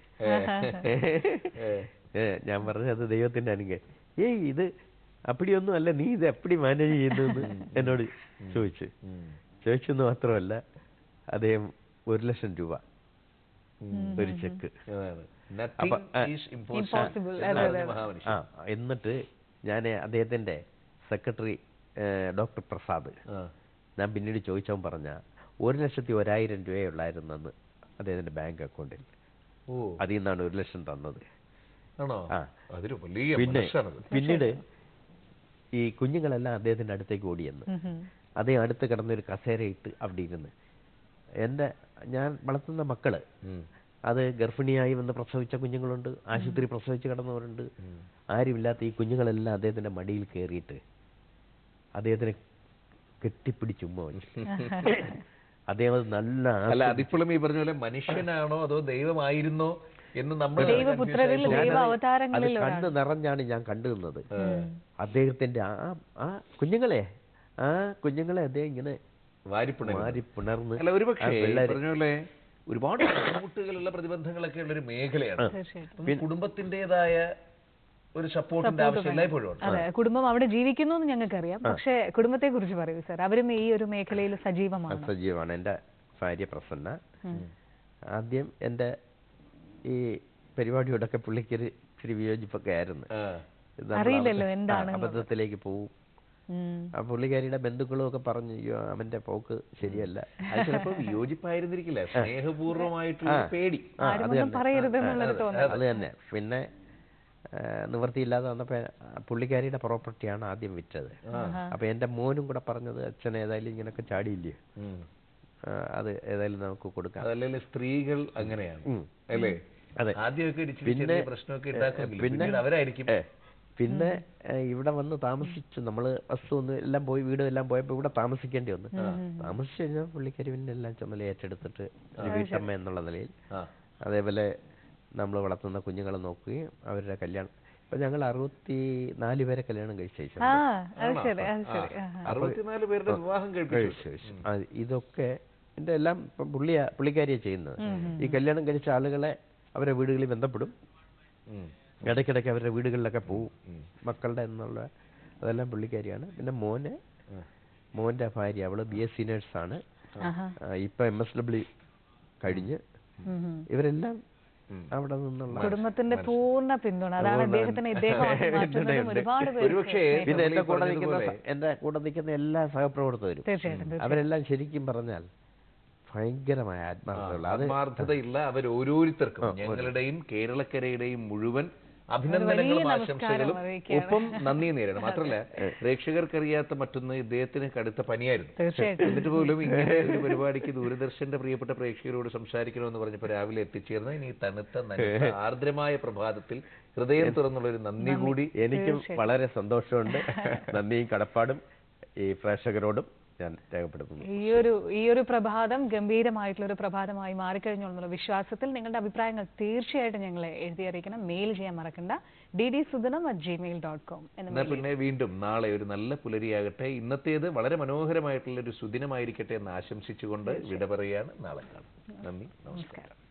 ഏ, ഞാൻ പറഞ്ഞത് ദൈവത്തിന്റെ അനുഗ്രഹം ഏയ് ഇത് അപ്പടിയൊന്നും അല്ല നീ ഇത് എപ്പിടി മാനേജ് ചെയ്യുന്നു എന്നോട് ചോദിച്ചു ഉം. ചോദിച്ചെന്ന് മാത്രമല്ല അദ്ദേഹം ഒരു ലക്ഷം രൂപ ഒരു ചെക്ക് അതാണ്. അപ്പൊ, Nothing ആ, is impossible Impossible. എന്നാണ് അതെ, അതെ, മഹാമനുഷ്യൻ. ആ എന്നിട്ട് ഞാൻ അദ്ദേഹത്തിന്റെ സെക്രട്ടറി ഡോക്ടർ പ്രസാദ് ആ. ഞാൻ പിന്നീട് ചോദിച്ചവൻ പറഞ്ഞ ഒരു ലക്ഷത്തി ഒരായിരം രൂപയേ ഉള്ളായിരുന്നെന്ന് അദ്ദേഹത്തിന്റെ ബാങ്ക് അക്കൗണ്ടിൽ ഓ അതിൽ നിന്നാണ് ഒരു ലക്ഷം തന്നത് ആണോ ആ. അതൊരു വലിയ പിന്നെ മനസ്സാണത് പിന്നീട് ഈ കുഞ്ഞുങ്ങളെല്ലാം അദ്ദേഹത്തിന്റെ അടുത്തേക്ക് ഓടിയെന്ന് ഉം ഉം. അദ്ദേഹം അടുത്ത് കിടന്നൊരു കസേരയിട്ട് അവിടെ ഇരുന്ന് എൻ്റെ ഞാൻ വളർത്തുന്ന മക്കള് ഉം. അത് ഗർഭിണിയായി വന്ന് പ്രസവിച്ച കുഞ്ഞുങ്ങളുണ്ട് ആശുപത്രി പ്രസവിച്ച് കിടന്നവരുണ്ട് ആരുമില്ലാത്ത ഈ കുഞ്ഞുങ്ങളെല്ലാം അദ്ദേഹത്തിന്റെ മടിയിൽ കയറിയിട്ട് അദ്ദേഹത്തിനെ കെട്ടിപ്പിടിച്ചുമ്മ അദ്ദേഹം അത് നല്ല അല്ല ആസ്വദിച്ച് അതിപ്പോഴും ഈ പറഞ്ഞ പോലെ മനുഷ്യനാണോ അതോ ദൈവമായിരുന്നോ എന്ന് നമ്മൾ ദൈവപുത്രരിൽ ഞാനത് ദൈവ അത് അവതാരങ്ങളിൽ കണ്ണ് നിറഞ്ഞാണ് ഞാൻ കണ്ടു നിന്നത് അദ്ദേഹത്തിന്റെ ആ ആ കുഞ്ഞുങ്ങളെ ആ കുഞ്ഞുങ്ങളെ അദ്ദേഹം ഇങ്ങനെ വാരിപ്പുണരുന്നു മാറി പുണർന്ന് അല്ല ഒരുപക്ഷേ ആ ഈ പിള്ളേര് പറഞ്ഞ പോലെ ഒരുപാട് ബുദ്ധിമുട്ടുകളുള്ള പ്രതിബന്ധങ്ങളൊക്കെ ഉള്ള ഒരു മേഖലയാണ് തീർച്ചയായിട്ടും കുടുംബത്തിന്റേതായ ഒരു സപ്പോർട്ടിന്റെ ആവശ്യം എല്ലായ്പ്പോഴും ഉണ്ട് അതെ കുടുംബം അവിടെ ജീവിക്കുന്നു എന്ന് ഞങ്ങൾക്കറിയാം പക്ഷേ കുടുംബത്തെ കുറിച്ച് പറയൂ സാർ അവരും ഈ ഒരു മേഖലയിൽ സജീവമാണ് സജീവമാണ് എൻ്റെ ഭാര്യ പ്രസന്ന ആദ്യം എൻ്റെ ഈ പരിപാടിയോടൊക്കെ പുള്ളിക്കൊരു ഇച്ചിരി വിയോജിപ്പൊക്കെ ആയിരുന്നു ആ. ഇത് നമ്മൾ അറിയില്ലല്ലോ അബദ്ധ- എന്താണ് ആ, അബദ്ധത്തിലേക്ക് പോവും ഉം. ആ പുള്ളിക്കാരിയുടെ ബന്ധുക്കളും ഒക്കെ പറഞ്ഞു അയ്യോ അവന്റെ പോക്ക് ശരിയല്ല അത് ചിലപ്പോ വിയോജിപ്പായിരുന്നിരിക്കില്ല സ്നേഹപൂർവ്വമായിട്ടുള്ള ഒരു പേടി ആ, ആരും അത് ഒന്നും തന്നെ. പറയരുത് എന്നുള്ളൊരു തോന്നൽ അത് തന്നെ പിന്നെ ആ, നിവൃത്തിയില്ലാതെ വന്നപ്പോ ആ പുള്ളിക്കാരിയുടെ പ്രോപ്പർട്ടിയാണ് ആദ്യം വിറ്റത് അപ്പൊ എന്റെ മോനും കൂടെ പറഞ്ഞത് അച്ഛൻ ഏതായാലും ഇങ്ങനൊക്കെ ചാടിയില്ലേ ഉം. ആ, അത് ഏതായാലും നമുക്ക് കൊടുക്കാം അതല്ലെങ്കിൽ സ്ത്രീകൾ അങ്ങനെയാണ് ഉം. അല്ലേ അതെ. ആദ്യമൊക്കെ ഇടിച്ച് പിന്നെ- ചെറിയ പ്രശ്നമൊക്കെ ഉണ്ടാക്കുന്നില്ല പിന്നെ- പിന്നീട് അവരായിരിക്കും ഏ, പിന്നെ ഏ, ഇവിടെ വന്ന് താമസിച്ചു നമ്മള് വസ്തു ഒന്ന് എല്ലാം പോയി വീടും എല്ലാം പോയപ്പോ ഇവിടെ താമസിക്കേണ്ടി വന്നു താമസിച്ചു കഴിഞ്ഞാൽ പുള്ളിക്കാരി പിന്നെ എല്ലാം ചുമല ഏറ്റെടുത്തിട്ട് ഒരു വീട്ടമ്മ എന്നുള്ള നിലയിൽ ആ. അതേപോലെ നമ്മൾ വളർത്തുന്ന കുഞ്ഞുങ്ങളെ നോക്കുകയും അവരുടെ കല്യാണം ഇപ്പൊ ഞങ്ങൾ അറുപത്തി നാല് പേരെ കല്യാണം കഴിച്ചു ആ അത് ശരി അത് ശരി ആ, ആ. അറുപത്തിനാല് പേരുടെ വിവാഹം കഴിപ്പിച്ചു കഴിച്ചു കഴിച്ചു അത് ഇതൊക്കെ എന്റെ എല്ലാം ഇപ്പം പുള്ളിയാ പുള്ളിക്കാരിയാ ചെയ്യുന്നത് ഈ കല്യാണം കഴിച്ച ആളുകളെ അവരെ വീടുകളിൽ ബന്ധപ്പെടും ഉം. ഇടയ്ക്കിടയ്ക്ക് അവരുടെ വീടുകളിലൊക്കെ പോവും മക്കളുടെ എന്നുള്ള അതെല്ലാം പുള്ളിക്കാരിയാണ് പിന്നെ മോന് മോന്റെ ഭാര്യ അവള് ബി എസ് സി നേഴ്സാണ് ആഹാ. ഇപ്പൊ എം എസ് ഡബ്ല്യു കഴിഞ്ഞ് ഉം, ഉം. ഇവരെല്ലാം അവിടെ നിന്നുള്ള കുടുംബത്തിന്റെ പൂർണ്ണ പിന്തുണ അതാണ് അദ്ദേഹത്തിന് ഇദ്ദേഹമാക്കി മാറ്റുന്നതും ഒരുപാട് പേർക്ക് ഒരുപക്ഷേ പിന്നെ എന്റെ കൂടെ പറഞ്ഞതുപോലെ- നിൽക്കുന്ന സ- എന്റെ കൂടെ നിൽക്കുന്ന എല്ലാ സഹപ്രവർത്തകരും തീർച്ചയായിട്ടും അവരെല്ലാം ശരിക്കും പറഞ്ഞാൽ ഭയങ്കരമായ ആത്മാർത്ഥതയുള്ള അത് ആത്മാർത്ഥതയുള്ള അവർ ഓരോരുത്തർക്കും ഞങ്ങളുടെയും കേരളക്കരയുടെയും മുഴുവൻ അഭിനന്ദനങ്ങളും വലിയ ആശംസകളും നമസ്കാരം അറിയിക്കുകയാണ്. ഒപ്പം നന്ദി നേരണം മാത്രമല്ല പ്രേക്ഷകർക്കറിയാത്ത മറ്റൊന്ന് ഇദ്ദേഹത്തിന് കടുത്ത പനിയായിരുന്നു തീർച്ചയായിട്ടും എന്നിട്ട് പോലും ഇങ്ങനെ ഒരു പരിപാടിക്ക് ദൂരദർശന്റെ പ്രിയപ്പെട്ട പ്രേക്ഷകരോട് സംസാരിക്കണമെന്ന് പറഞ്ഞപ്പോൾ രാവിലെ എത്തിച്ചേർന്ന ഇനി തണുത്ത നനുത്ത ആർദ്രമായ പ്രഭാതത്തിൽ ഹൃദയം തുറന്നുള്ള ഒരു നന്ദി കൂടി എനിക്കും വളരെ സന്തോഷമുണ്ട് നന്ദിയും കടപ്പാടും ഈ പ്രേക്ഷകരോടും ഞാൻ രേഖപ്പെടുത്തുന്നു ഈ ഒരു ഈ ഒരു പ്രഭാതം ഗംഭീരമായിട്ടുള്ള ഒരു പ്രഭാതമായി മാറിക്കഴിഞ്ഞു എന്നുള്ള വിശ്വാസത്തിൽ നിങ്ങളുടെ അഭിപ്രായങ്ങൾ തീർച്ചയായിട്ടും ഞങ്ങളെ എഴുതി അറിയിക്കണം മെയിൽ ചെയ്യാൻ മറക്കണ്ട D D Sudhanam at Gmail dot com എന്ന എന്നാൽ പിന്നെ വീണ്ടും നാളെ ഒരു നല്ല പുലരിയാകട്ടെ ഇന്നത്തേത് വളരെ മനോഹരമായിട്ടുള്ള ഒരു സുദിനമായിരിക്കട്ടെ എന്ന് ആശംസിച്ചുകൊണ്ട് വിട പറയാണ് നാളെ കാണാം നന്ദി നമസ്കാരം